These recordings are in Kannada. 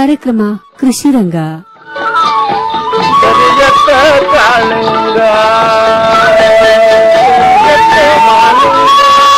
ಕಾರ್ಯಕ್ರಮ ಕೃಷಿ ರಂಗ ಕರಿಯತ್ತ ಕಾಳಿಂಗ ಕರಿಯತ್ತ ಮಾಲಿಂಗ.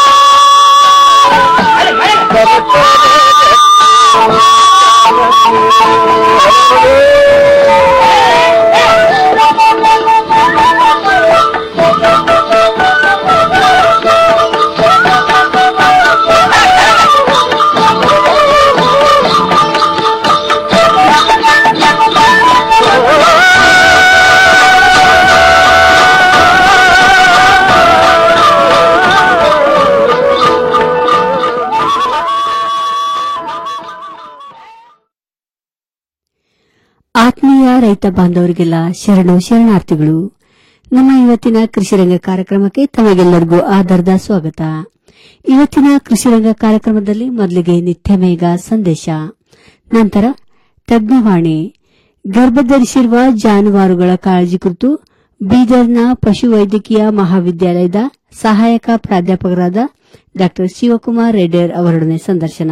ಆತ್ಮೀಯ ರೈತ ಬಾಂಧವರಿಗೆಲ್ಲ ಶರಣು ಶರಣಾರ್ಥಿಗಳು ನಮ್ಮ ಇವತ್ತಿನ ಕೃಷಿರಂಗ ಕಾರ್ಯಕ್ರಮಕ್ಕೆ ತಮಗೆಲ್ಲರಿಗೂ ಆಧಾರದ ಸ್ವಾಗತ ಇವತ್ತಿನ ಕೃಷಿರಂಗ ಕಾರ್ಯಕ್ರಮದಲ್ಲಿ ಮೊದಲಿಗೆ ನಿತ್ಯ ಮೇಘ ಸಂದೇಶ ನಂತರ ತಜ್ಞವಾಣಿ ಗರ್ಭಧರಿಸಿರುವ ಜಾನುವಾರುಗಳ ಕಾಳಜಿ ಕುರಿತು ಬೀದರ್ನ ಪಶುವೈದ್ಯಕೀಯ ಮಹಾವಿದ್ಯಾಲಯದ ಸಹಾಯಕ ಪ್ರಾಧ್ಯಾಪಕರಾದ ಡಾ ಶಿವಕುಮಾರ್ ರೆಡ್ಡರ್ ಅವರೊಡನೆ ಸಂದರ್ಶನ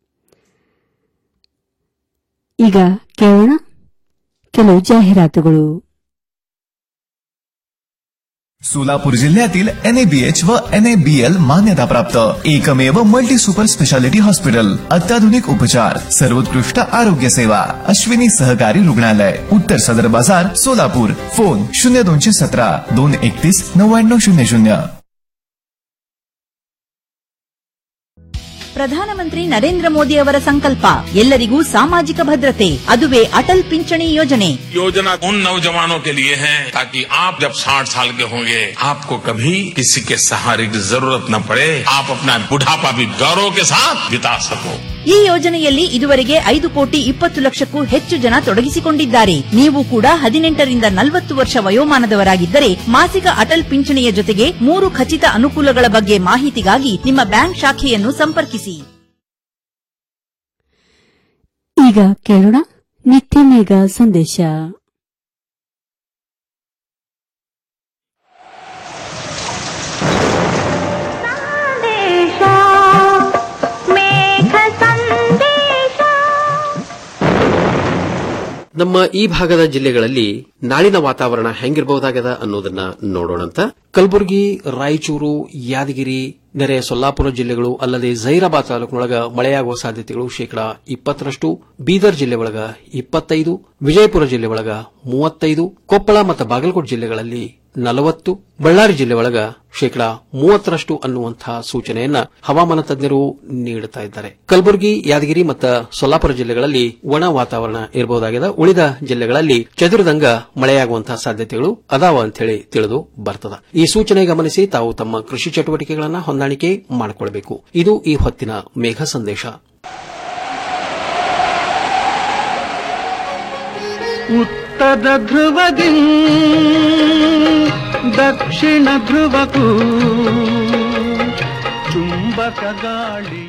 ಈಗ ಕೇಳೋಣ ಕೆಲವು ಜಾಹೀರಾತುಗಳು सोलापूर जिल्ह्यातील एनएबीएच व एनएबीएल मान्यताप्राप्त एकमेव मल्टी सुपर स्पेशालिटी हॉस्पिटल अत्याधुनिक उपचार सर्वोत्कृष्ट आरोग्य सेवा अश्विनी सहकारी रुग्णालय उत्तर सदर बाजार सोलापूर फोन शून्य दोनशे सतरा दोन एकतीस नव्याण्णव शून्य शून्य ಪ್ರಧಾನಮಂತ್ರಿ ನರೇಂದ್ರ ಮೋದಿ ಅವರ ಸಂಕಲ್ಪ ಎಲ್ಲರಿಗೂ ಸಾಮಾಜಿಕ ಭದ್ರತೆ ಅದುವೇ ಅಟಲ್ ಪಿಂಚಣಿ ಯೋಜನೆ योजना उन नौजवानों के लिए है ताकि आप जब 60 साल के होंगे आपको कभी किसी के सहारे की जरूरत न पड़े आप अपना बुढ़ापा भी गौरव के साथ बिता सको ಈ ಯೋಜನೆಯಲ್ಲಿ ಇದುವರೆಗೆ ಐದು ಕೋಟಿ ಇಪ್ಪತ್ತು ಲಕ್ಷಕ್ಕೂ ಹೆಚ್ಚು ಜನ ತೊಡಗಿಸಿಕೊಂಡಿದ್ದಾರೆ ನೀವು ಕೂಡ ಹದಿನೆಂಟರಿಂದ ನಲವತ್ತು ವರ್ಷ ವಯೋಮಾನದವರಾಗಿದ್ದರೆ ಮಾಸಿಕ ಅಟಲ್ ಪಿಂಚಣಿಯ ಜೊತೆಗೆ ಮೂರು ಖಚಿತ ಅನುಕೂಲಗಳ ಬಗ್ಗೆ ಮಾಹಿತಿಗಾಗಿ ನಿಮ್ಮ ಬ್ಯಾಂಕ್ ಶಾಖೆಯನ್ನು ಸಂಪರ್ಕಿಸಿ ಈಗ ಕೇಳೋಣ ನಿತ್ಯ ಮೇಘ ಸಂದೇಶ ನಮ್ಮ ಈ ಭಾಗದ ಜಿಲ್ಲೆಗಳಲ್ಲಿ ನಾಳಿನ ವಾತಾವರಣ ಹೆಂಗಿರಬಹುದಾಗದ ಅನ್ನೋದನ್ನ ನೋಡೋಣಂತ ಕಲಬುರಗಿ ರಾಯಚೂರು ಯಾದಗಿರಿ ನೆರೆ ಸೊಲ್ಲಾಪುರ ಜಿಲ್ಲೆಗಳು ಅಲ್ಲದೆ ಜೈರಾಬಾದ್ ತಾಲೂಕಿನೊಳಗ ಮಳೆಯಾಗುವ ಸಾಧ್ಯತೆಗಳು ಶೇಕಡಾ ಇಪ್ಪತ್ತರಷ್ಟು ಬೀದರ್ ಜಿಲ್ಲೆ ಒಳಗ ಇಪ್ಪತ್ತೈದು ವಿಜಯಪುರ ಜಿಲ್ಲೆ ಒಳಗ ಮೂವತ್ತೈದು ಕೊಪ್ಪಳ ಮತ್ತು ಬಾಗಲಕೋಟೆ ಜಿಲ್ಲೆಗಳಲ್ಲಿ ನಲವತ್ತು ಬಳ್ಳಾರಿ ಜಿಲ್ಲೆ ಒಳಗ ಶೇಕಡಾ ಮೂವತ್ತರಷ್ಟು ಅನ್ನುವಂತಹ ಸೂಚನೆಯನ್ನ ಹವಾಮಾನ ತಜ್ಞರು ನೀಡುತ್ತಾ ಇದ್ದಾರೆ ಕಲಬುರಗಿ ಯಾದಗಿರಿ ಮತ್ತು ಸೊಲ್ಲಾಪುರ ಜಿಲ್ಲೆಗಳಲ್ಲಿ ಒಣ ವಾತಾವರಣ ಇರಬಹುದಾಗಿದೆ ಉಳಿದ ಜಿಲ್ಲೆಗಳಲ್ಲಿ ಚದುರಿದಂಗ ಮಳೆಯಾಗುವಂತಹ ಸಾಧ್ಯತೆಗಳು ಅದಾವ ಅಂತ ಹೇಳಿ ತಿಳಿದು ಬರ್ತದ ಈ ಸೂಚನೆ ಗಮನಿಸಿ ತಾವು ತಮ್ಮ ಕೃಷಿ ಚಟುವಟಿಕೆಗಳನ್ನ ಹೊಂದಾಣಿಕೆ ಮಾಡಿಕೊಳ್ಳಬೇಕು ಇದು ಈ ಹೊತ್ತಿನ ಮೇಘ ಸಂದೇಶ ಉತ್ತರ ಧ್ರುವದಿ ದಕ್ಷಿಣ ಧ್ರುವಕ್ಕೂ ಚುಂಬಕ ಗಾಳಿಯು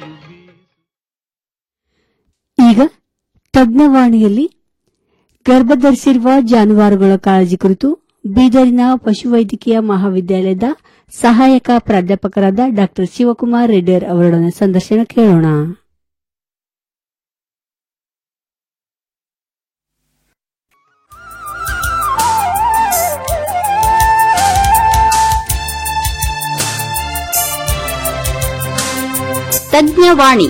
ಈಗ ತಜ್ಞವಾಣಿಯಲ್ಲಿ ಗರ್ಭಧರಿಸಿರುವ ಜಾನುವಾರುಗಳ ಕಾಳಜಿ ಕುರಿತು ಬೀದರಿನ ಪಶುವೈದ್ಯಕೀಯ ಮಹಾವಿದ್ಯಾಲಯದ ಸಹಾಯಕ ಪ್ರಾಧ್ಯಾಪಕರಾದ ಡಾ ಶಿವಕುಮಾರ್ ರೆಡ್ಡರ್ ಅವರೊಡನೆ ಸಂದರ್ಶನ ಕೇಳೋಣ ತಜ್ಞವಾಣಿ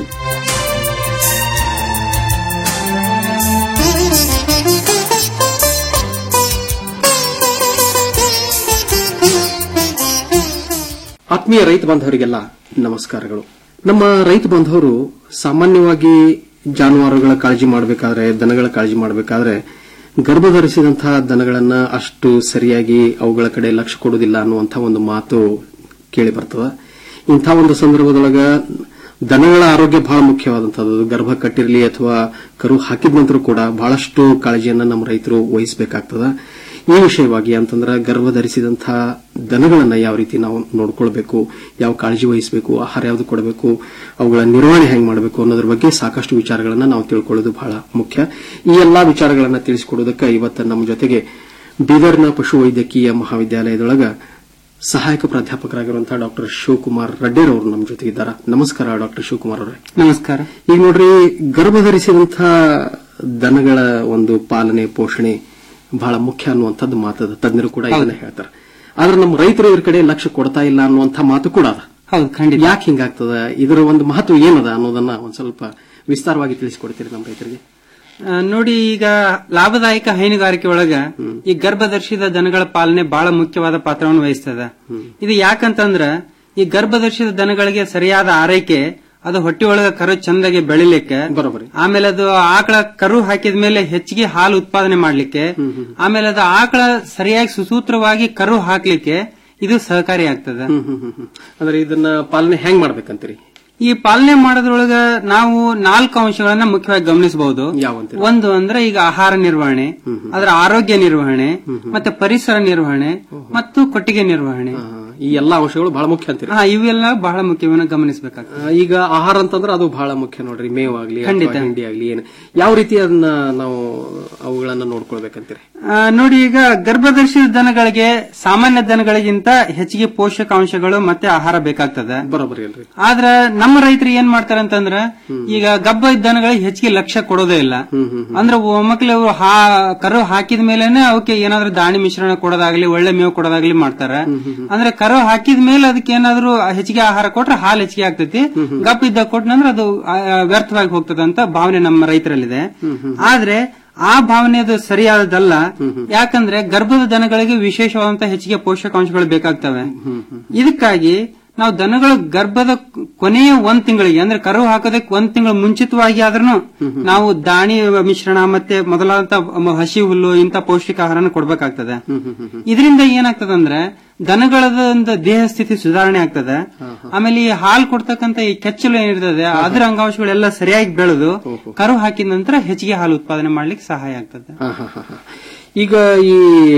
ಆತ್ಮೀಯ ರೈತ ಬಾಂಧವರಿಗೆಲ್ಲ ನಮಸ್ಕಾರಗಳು ನಮ್ಮ ರೈತ ಬಾಂಧವರು ಸಾಮಾನ್ಯವಾಗಿ ಜಾನುವಾರುಗಳ ಕಾಳಜಿ ಮಾಡಬೇಕಾದ್ರೆ ದನಗಳ ಕಾಳಜಿ ಮಾಡಬೇಕಾದ್ರೆ ಗರ್ಭಧರಿಸಿದಂತಹ ದನಗಳನ್ನ ಅಷ್ಟು ಸರಿಯಾಗಿ ಅವುಗಳ ಕಡೆ ಲಕ್ಷ್ಯ ಕೊಡುವುದಿಲ್ಲ ಅನ್ನುವಂಥ ಒಂದು ಮಾತು ಕೇಳಿ ಬರ್ತದ ಇಂಥ ಒಂದು ಸಂದರ್ಭದೊಳಗ ದನಗಳ ಆರೋಗ್ಯ ಬಹಳ ಮುಖ್ಯವಾದಂತದ್ದು ಗರ್ಭ ಕಟ್ಟಿರಲಿ ಅಥವಾ ಕರು ಹಾಕಿದ ನಂತರ ಕೂಡ ಬಹಳಷ್ಟು ಕಾಳಜಿಯನ್ನ ನಮ್ಮ ರೈತರು ವಹಿಸಬೇಕಾಗ್ತದ ಈ ವಿಷಯವಾಗಿ ಅಂತಂದ್ರೆ ಗರ್ಭ ಧರಿಸಿದಂತಹ ದನಗಳನ್ನ ಯಾವ ರೀತಿ ನಾವು ನೋಡ್ಕೊಳ್ಬೇಕು ಯಾವ ಕಾಳಜಿ ವಹಿಸಬೇಕು ಆಹಾರ ಯಾವುದು ಕೊಡಬೇಕು ಅವುಗಳ ನಿರ್ವಹಣೆ ಹೆಂಗ್ ಮಾಡಬೇಕು ಅನ್ನೋದ್ರ ಬಗ್ಗೆ ಸಾಕಷ್ಟು ವಿಚಾರಗಳನ್ನ ನಾವು ತಿಳ್ಕೊಳ್ಳೋದು ಬಹಳ ಮುಖ್ಯ ಈ ಎಲ್ಲಾ ವಿಚಾರಗಳನ್ನ ತಿಳಿಸಿಕೊಡೋದಕ್ಕೆ ಇವತ್ತು ನಮ್ಮ ಜೊತೆಗೆ ಬೀದರ್ನ ಪಶುವೈದ್ಯಕೀಯ ಮಹಾವಿದ್ಯಾಲಯದೊಳಗ ಸಹಾಯಕ ಪ್ರಾಧ್ಯಾಪಕರಾಗಿರುವಂತಹ ಡಾಕ್ಟರ್ ಶಿವಕುಮಾರ್ ರಡ್ಡೇರ್ ಅವರು ನಮ್ಮ ಜೊತೆಗಿದ್ದಾರೆ ನಮಸ್ಕಾರ ಡಾಕ್ಟರ್ ಶಿವಕುಮಾರ್ ಅವರೇ ನಮಸ್ಕಾರ ಈಗ ನೋಡ್ರಿ ಗರ್ಭ ಧರಿಸಿದಂತಹ ದನಗಳ ಒಂದು ಪಾಲನೆ ಪೋಷಣೆ ಬಹಳ ಮುಖ್ಯ ಅನ್ನುವಂಥದ್ದು ಮಾತದ ತಜ್ಞರು ಕೂಡ ಇದನ್ನ ಹೇಳ್ತಾರೆ ಆದ್ರೆ ನಮ್ಮ ರೈತರು ಇದ್ರ ಕಡೆ ಲಕ್ಷ್ಯ ಕೊಡ್ತಾ ಇಲ್ಲ ಅನ್ನುವಂಥ ಮಾತು ಕೂಡ ಅದ ಹೌದು ಖಂಡಿತ ಯಾಕೆ ಹಿಂಗಾಗ್ತದ ಇದರ ಒಂದು ಮಹತ್ವ ಏನದ ಅನ್ನೋದನ್ನ ಒಂದ್ ಸ್ವಲ್ಪ ವಿಸ್ತಾರವಾಗಿ ತಿಳಿಸಿಕೊಡ್ತೀರಿ ನಮ್ಮ ರೈತರಿಗೆ ಆ, ನೋಡಿ ಈಗ ಲಾಭದಾಯಕ ಹೈನುಗಾರಿಕೆ ಒಳಗ ಈ ಗರ್ಭಧರ್ಷಿತ ದನಗಳ ಪಾಲನೆ ಬಹಳ ಮುಖ್ಯವಾದ ಪಾತ್ರವನ್ನು ವಹಿಸ್ತದ ಇದು ಯಾಕಂತಂದ್ರ ಈ ಗರ್ಭಧರ್ಷಿತ ದನಗಳಿಗೆ ಸರಿಯಾದ ಆರೈಕೆ ಅದು ಹೊಟ್ಟೆ ಒಳಗ ಕರು ಚಂದಾಗಿ ಬೆಳಿಲಿಕ್ಕೆ ಬರೋಬ್ಬರಿ ಆಮೇಲೆ ಅದು ಆಕಳ ಕರು ಹಾಕಿದ ಮೇಲೆ ಹೆಚ್ಚಿಗೆ ಹಾಲು ಉತ್ಪಾದನೆ ಮಾಡ್ಲಿಕ್ಕೆ ಆಮೇಲೆ ಅದು ಆಕಳ ಸರಿಯಾಗಿ ಸುಸೂತ್ರವಾಗಿ ಕರು ಹಾಕ್ಲಿಕ್ಕೆ ಇದು ಸಹಕಾರಿ ಆಗ್ತದೆ ಹ್ಮ್ ಹ್ಮ್ ಹ್ಮ್ ಹ್ಮ್. ಅಂದ್ರೆ ಇದನ್ನ ಪಾಲನೆ ಹೆಂಗ್ ಮಾಡ್ಬೇಕಂತೀರಿ ಈ ಪಾಲನೆ ಮಾಡೋದ್ರೊಳಗ ನಾವು ನಾಲ್ಕು ಅಂಶಗಳನ್ನ ಮುಖ್ಯವಾಗಿ ಗಮನಿಸಬಹುದು ಯಾವಂತೀರಿ ಒಂದು ಅಂದ್ರೆ ಈಗ ಆಹಾರ ನಿರ್ವಹಣೆ ಅದರ ಆರೋಗ್ಯ ನಿರ್ವಹಣೆ ಮತ್ತೆ ಪರಿಸರ ನಿರ್ವಹಣೆ ಮತ್ತು ಕೊಟ್ಟಿಗೆ ನಿರ್ವಹಣೆ ಆ, ಈ ಎಲ್ಲಾ ಅಂಶಗಳು ಬಹಳ ಮುಖ್ಯ ಅಂತೀರಿ ಹಾ ಇವೆಲ್ಲ ಬಹಳ ಮುಖ್ಯವನ್ನು ಗಮನಿಸಬೇಕಾಗ್ತದೆ ಆ, ಈಗ ಆಹಾರ ಅಂತಂದ್ರೆ ಅದು ಬಹಳ ಮುಖ್ಯ ನೋಡ್ರಿ ಮೇವಾಗ್ಲಿ ಅಥವಾ ಖಂಡಿತ. ಹಿಂಡಿ ಆಗ್ಲಿ ಏನು ಯಾವ ರೀತಿ ಅದನ್ನ ನಾವು ಅವುಗಳನ್ನ ನೋಡ್ಕೊಳ್ಬೇಕಂತೀರಿ ಆ, ನೋಡಿ ಈಗ ಗರ್ಭಧರಿಸಿದ ದನಗಳಿಗೆ ಸಾಮಾನ್ಯ ದನಗಳಿಗಿಂತ ಹೆಚ್ಚಿಗೆ ಪೋಷಕಾಂಶಗಳು ಮತ್ತೆ ಆಹಾರ ಬೇಕಾಗ್ತದೆ ಬರೋಬ್ಬರಿ ಅಲ್ರಿ ಆದ್ರ ನಮ್ಮ ರೈತರು ಏನ್ ಮಾಡ್ತಾರೆ ಅಂತಂದ್ರ ಈಗ ಗಬ್ಬ ಇದ್ದ ದನಗಳಿಗೆ ಹೆಚ್ಚಿಗೆ ಲಕ್ಷ್ಯ ಕೊಡೋದೇ ಇಲ್ಲ ಅಂದ್ರೆ ಒಮ್ಮಕ್ಲೆ ಅವ್ರು ಹಾ ಕರು ಹಾಕಿದ ಮೇಲೆನೆ ಅವಕ್ಕೆ ಏನಾದ್ರೂ ದಾಣಿ ಮಿಶ್ರಣ ಕೊಡೋದಾಗ್ಲಿ ಒಳ್ಳೆ ಮೇವು ಕೊಡೋದಾಗ್ಲಿ ಮಾಡ್ತಾರೆ ಅಂದ್ರೆ ಕರು ಹಾಕಿದ ಮೇಲೆ ಅದಕ್ಕೆ ಏನಾದ್ರೂ ಹೆಚ್ಚಿಗೆ ಆಹಾರ ಕೊಟ್ರೆ ಹಾಲು ಹೆಚ್ಚಿಗೆ ಆಗ್ತೈತಿ ಗಪ್ಪ ಇದ್ದ ಕೊಟ್ನಂದ್ರೆ ಅದು ಆ, ವ್ಯರ್ಥವಾಗಿ ಹೋಗ್ತದ ಅಂತ ಭಾವನೆ ನಮ್ಮ ರೈತರಲ್ಲಿದೆ ಆದ್ರೆ ಆ ಭಾವನೆ ಅದು ಸರಿಯಾದದಲ್ಲ ಯಾಕಂದ್ರೆ ಗರ್ಭದ ದನಗಳಿಗೆ ವಿಶೇಷವಾದಂತಹ ಹೆಚ್ಚಿಗೆ ಪೋಷಕಾಂಶಗಳು ಬೇಕಾಗ್ತವೆ ಇದಕ್ಕಾಗಿ ನಾವು ದನಗಳ ಗರ್ಭದ ಕೊನೆಯ ಒಂದ್ ತಿಂಗಳಿಗೆ ಅಂದ್ರೆ ಕರು ಹಾಕೋದಕ್ಕೆ ಒಂದ್ ತಿಂಗಳು ಮುಂಚಿತವಾಗಿ ಆದ್ರೂ ನಾವು ದಾಣಿ ಮಿಶ್ರಣ ಮತ್ತೆ ಮೊದಲಾದಂತ ಹಸಿ ಹುಲ್ಲು ಇಂತ ಪೌಷ್ಟಿಕ ಆಹಾರನ ಕೊಡ್ಬೇಕಾಗ್ತದೆ ಇದರಿಂದ ಏನಾಗ್ತದಂದ್ರೆ ದನಗಳದ ಒಂದು ದೇಹ ಸ್ಥಿತಿ ಸುಧಾರಣೆ ಆಗ್ತದೆ ಆಮೇಲೆ ಈ ಹಾಲು ಕೊಡ್ತಕ್ಕಂತ ಈ ಕೆಚ್ಚಲು ಏನಿರ್ತದೆ ಅದರ ಅಂಗಾಂಶಗಳೆಲ್ಲ ಸರಿಯಾಗಿ ಬೆಳೆದು ಕರು ಹಾಕಿದ ನಂತರ ಹೆಚ್ಚಿಗೆ ಹಾಲು ಉತ್ಪಾದನೆ ಮಾಡ್ಲಿಕ್ಕೆ ಸಹಾಯ ಆಗ್ತದೆ ಹಾ, ಹಾ, ಹಾ, ಹಾ. ಈಗ ಈ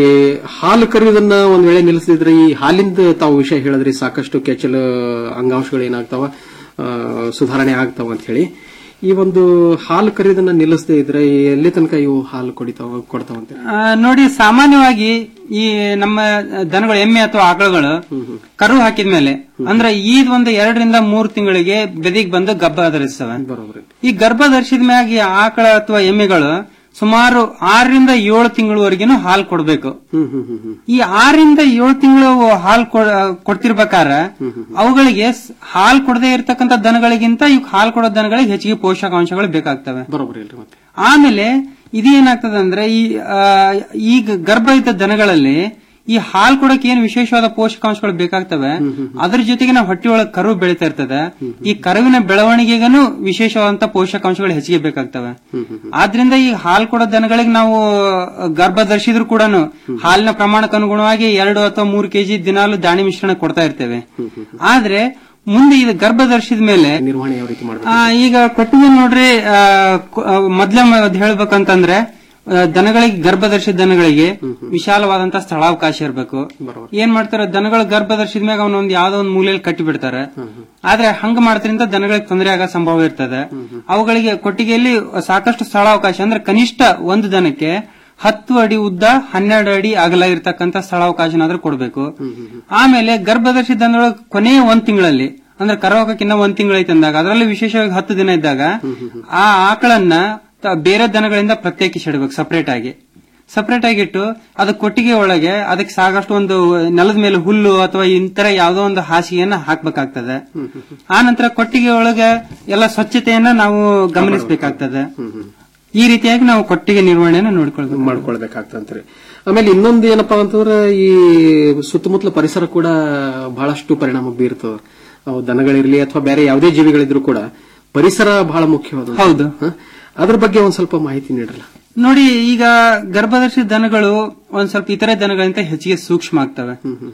ಹಾಲು ಕರೆಯೋದನ್ನ ಒಂದ್ ವೇಳೆ ನಿಲ್ಲಿಸಿದ್ರೆ ಈ ಹಾಲಿಂದ ತಾವು ವಿಷಯ ಹೇಳಿದ್ರಿ ಸಾಕಷ್ಟು ಕೆಚ್ಚಲು ಅಂಗಾಂಶಗಳು ಏನಾಗ್ತಾವ ಆ, ಸುಧಾರಣೆ ಆಗ್ತಾವ ಅಂತ ಹೇಳಿ ಈ ಒಂದು ಹಾಲು ಕರೆಯೋದನ್ನ ನಿಲ್ಲಿಸದೇ ಇದ್ರೆ ಎಲ್ಲಿ ತನಕ ಇವು ಹಾಲು ಕೊಡಿತಾವ ಕೊಡ್ತಾವಂತೆ ಆ, ನೋಡಿ ಸಾಮಾನ್ಯವಾಗಿ ಈ ನಮ್ಮ ದನಗಳು ಎಮ್ಮೆ ಅಥವಾ ಆಕಳುಗಳು ಕರು ಹಾಕಿದ್ಮೇಲೆ ಅಂದ್ರೆ ಈದ್ ಒಂದು ಎರಡರಿಂದ ಮೂರು ತಿಂಗಳಿಗೆ ಬೆದಿಗ್ ಬಂದು ಗರ್ಭ ಧರಿಸ್ತವೆ ಬರೋಬ್ರಿ ಈ ಗರ್ಭ ಧರಿಸಿದ ಮ್ಯಾಗ ಈ ಆಕಳ ಅಥವಾ ಎಮ್ಮೆಗಳು ಸುಮಾರು ಆರರಿಂದ ಏಳು ತಿಂಗಳವರೆಗಿನ ಹಾಲು ಕೊಡ್ಬೇಕು ಹ್ಮ್ ಹ್ಮ್ ಹ್ಮ್ ಹ್ಮ್ ಈ ಆರರಿಂದ ಏಳು ತಿಂಗಳು ಹಾಲು ಕೊಡ್ತಿರ್ಬೇಕಾರ ಅವುಗಳಿಗೆ ಸ್- ಹಾಲು ಕೊಡದೇ ಇರತಕ್ಕಂತ ದನಗಳಿಗಿಂತ ಇವ್ ಹಾಲು ಕೊಡೋ ದನಗಳಿಗೆ ಹೆಚ್ಚಿಗೆ ಪೋಷಕಾಂಶಗಳು ಬೇಕಾಗ್ತವೆ ಬರೋಬ್ರಿ ಅಲ್ರಿ ಮತ್ತೆ ಆಮೇಲೆ ಇದೇನಾಗ್ತದೆ ಅಂದ್ರೆ ಈ ಆ, ಈಗ ಗರ್ಭ ಇದ್ದ ದನಗಳಲ್ಲಿ ಈ ಹಾಲು ಕೊಡಕ್ಕೆ ಏನ್ ವಿಶೇಷವಾದ ಪೋಷಕಾಂಶಗಳು ಬೇಕಾಗ್ತವೆ ಅದ್ರ ಜೊತೆಗೆ ನಾವು ಹೊಟ್ಟೆ ಒಳಗೆ ಕರು ಬೆಳೀತಾ ಇರ್ತದೆ ಈ ಕರುವಿನ ಬೆಳವಣಿಗೆಗೂ ವಿಶೇಷವಾದಂತ ಪೋಷಕಾಂಶಗಳು ಹೆಚ್ಚಿಗೆ ಬೇಕಾಗ್ತವೆ ಆದ್ರಿಂದ ಈ ಹಾಲು ಕೊಡೋ ದನಗಳಿಗೆ ನಾವು ಗರ್ಭ ಧರಿಸಿದ್ರು ಕೂಡ ಹಾಲಿನ ಪ್ರಮಾಣಕ್ಕೆ ಅನುಗುಣವಾಗಿ ಎರಡು ಅಥವಾ ಮೂರು ಕೆಜಿ ದಿನಾಲು ದಾಣಿ ಮಿಶ್ರಣ ಕೊಡ್ತಾ ಇರ್ತೇವೆ ಆದ್ರೆ ಮುಂದೆ ಇದು ಗರ್ಭ ಧರಿಸಿದ ಮೇಲೆ ನಿರ್ವಹಣೆ ಯಾವ ರೀತಿ ಮಾಡ್ಬೇಕು ಆ, ಈಗ ಕೊಟ್ಟಿಗೆ ನೋಡ್ರಿ ಆ, ಕ- ಆ, ಮೊದ್ಲ ಮ- ಅದ್ ಹೇಳ್ಬೇಕಂತಂದ್ರೆ ಆ, ದನಗಳಿಗೆ ಗರ್ಭಧರಿಸಿದ ದನಗಳಿಗೆ ವಿಶಾಲವಾದಂತ ಸ್ಥಳಾವಕಾಶ ಇರಬೇಕು ಏನ್ ಮಾಡ್ತಾರೆ ದನಗಳ ಗರ್ಭ ಧರಿಸಿದ ಮ್ಯಾಗ ಅವನೊಂದ್ ಯಾವ್ದೋ ಒಂದ್ ಮೂಲೆಯಲ್ಲಿ ಕಟ್ಟಿ ಬಿಡ್ತಾರೆ ಆದ್ರೆ ಹಂಗ ಮಾಡೋದ್ರಿಂದ ದನಗಳಿಗೆ ತೊಂದರೆ ಆಗೋ ಸಂಭವ ಇರ್ತದೆ ಅವುಗಳಿಗೆ ಕೊಟ್ಟಿಗೆಯಲ್ಲಿ ಸಾಕಷ್ಟು ಸ್ಥಳಾವಕಾಶ ಅಂದ್ರೆ ಕನಿಷ್ಠ ಒಂದು ದನಕ್ಕೆ ಹತ್ತು ಅಡಿ ಉದ್ದ ಹನ್ನೆರಡು ಅಡಿ ಅಗಲ ಇರತಕ್ಕಂತ ಸ್ಥಳಾವಕಾಶನಾದ್ರೂ ಕೊಡಬೇಕು ಆಮೇಲೆ ಗರ್ಭಧರಿಸಿದ ದನಗಳ ಕೊನೆಯ ಒಂದ್ ತಿಂಗಳಲ್ಲಿ ಅಂದ್ರೆ ಕರವಾಕಕ್ಕಿನ್ನ ಒಂದ್ ತಿಂಗಳೈತೆ ಅಂದಾಗ ಅದರಲ್ಲಿ ವಿಶೇಷವಾಗಿ ಹತ್ತು ದಿನ ಇದ್ದಾಗ ಆ ಆಕಳನ್ನ ತ- ಬೇರೆ ದನಗಳಿಂದ ಪ್ರತ್ಯೇಕಿಸಿಡ್ಬೇಕು ಸಪರೇಟ್ ಆಗಿ ಸಪರೇಟ್ ಆಗಿಟ್ಟು ಅದು ಕೊಟ್ಟಿಗೆ ಒಳಗೆ ಅದಕ್ಕೆ ಸಾಕಷ್ಟು ಒಂದು ನೆಲದ ಮೇಲೆ ಹುಲ್ಲು ಅಥವಾ ಇಂತರ ಯಾವ್ದೋ ಒಂದು ಹಾಸಿಗೆಯನ್ನ ಹಾಕ್ಬೇಕಾಗ್ತದೆ ಆ ನಂತರ ಕೊಟ್ಟಿಗೆ ಒಳಗೆ ಎಲ್ಲ ಸ್ವಚ್ಛತೆಯನ್ನ ನಾವು ಗಮನಿಸಬೇಕಾಗ್ತದೆ ಈ ರೀತಿಯಾಗಿ ನಾವು ಕೊಟ್ಟಿಗೆ ನಿರ್ವಹಣೆಯನ್ನು ನೋಡ್ಕೊಳ್ಬೇಕು ಮಾಡ್ಕೊಳ್ಬೇಕಾಗ್ತಂತ್ರಿ ಆಮೇಲೆ ಇನ್ನೊಂದು ಏನಪ್ಪಾ ಅಂತಂದ್ರೆ ಈ ಸುತ್ತಮುತ್ತಲ ಪರಿಸರ ಕೂಡ ಬಹಳಷ್ಟು ಪರಿಣಾಮ ಬೀರ್ತದ ಅವು ದನಗಳಿರ್ಲಿ ಅಥವಾ ಬೇರೆ ಯಾವುದೇ ಜೀವಿಗಳಿದ್ರು ಕೂಡ ಪರಿಸರ ಬಹಳ ಮುಖ್ಯವಾದ ಹೌದು. ಅದ್ರ ಬಗ್ಗೆ ಒಂದ್ ಸ್ವಲ್ಪ ಮಾಹಿತಿ ನೀಡಲ್ಲ ನೋಡಿ ಈಗ ಗರ್ಭಧರಿಸಿದ ದನಗಳು ಒಂದ್ ಸ್ವಲ್ಪ ಇತರೆ ದನಗಳಿಂದ ಹೆಚ್ಚಿಗೆ ಸೂಕ್ಷ್ಮ ಆಗ್ತವೆ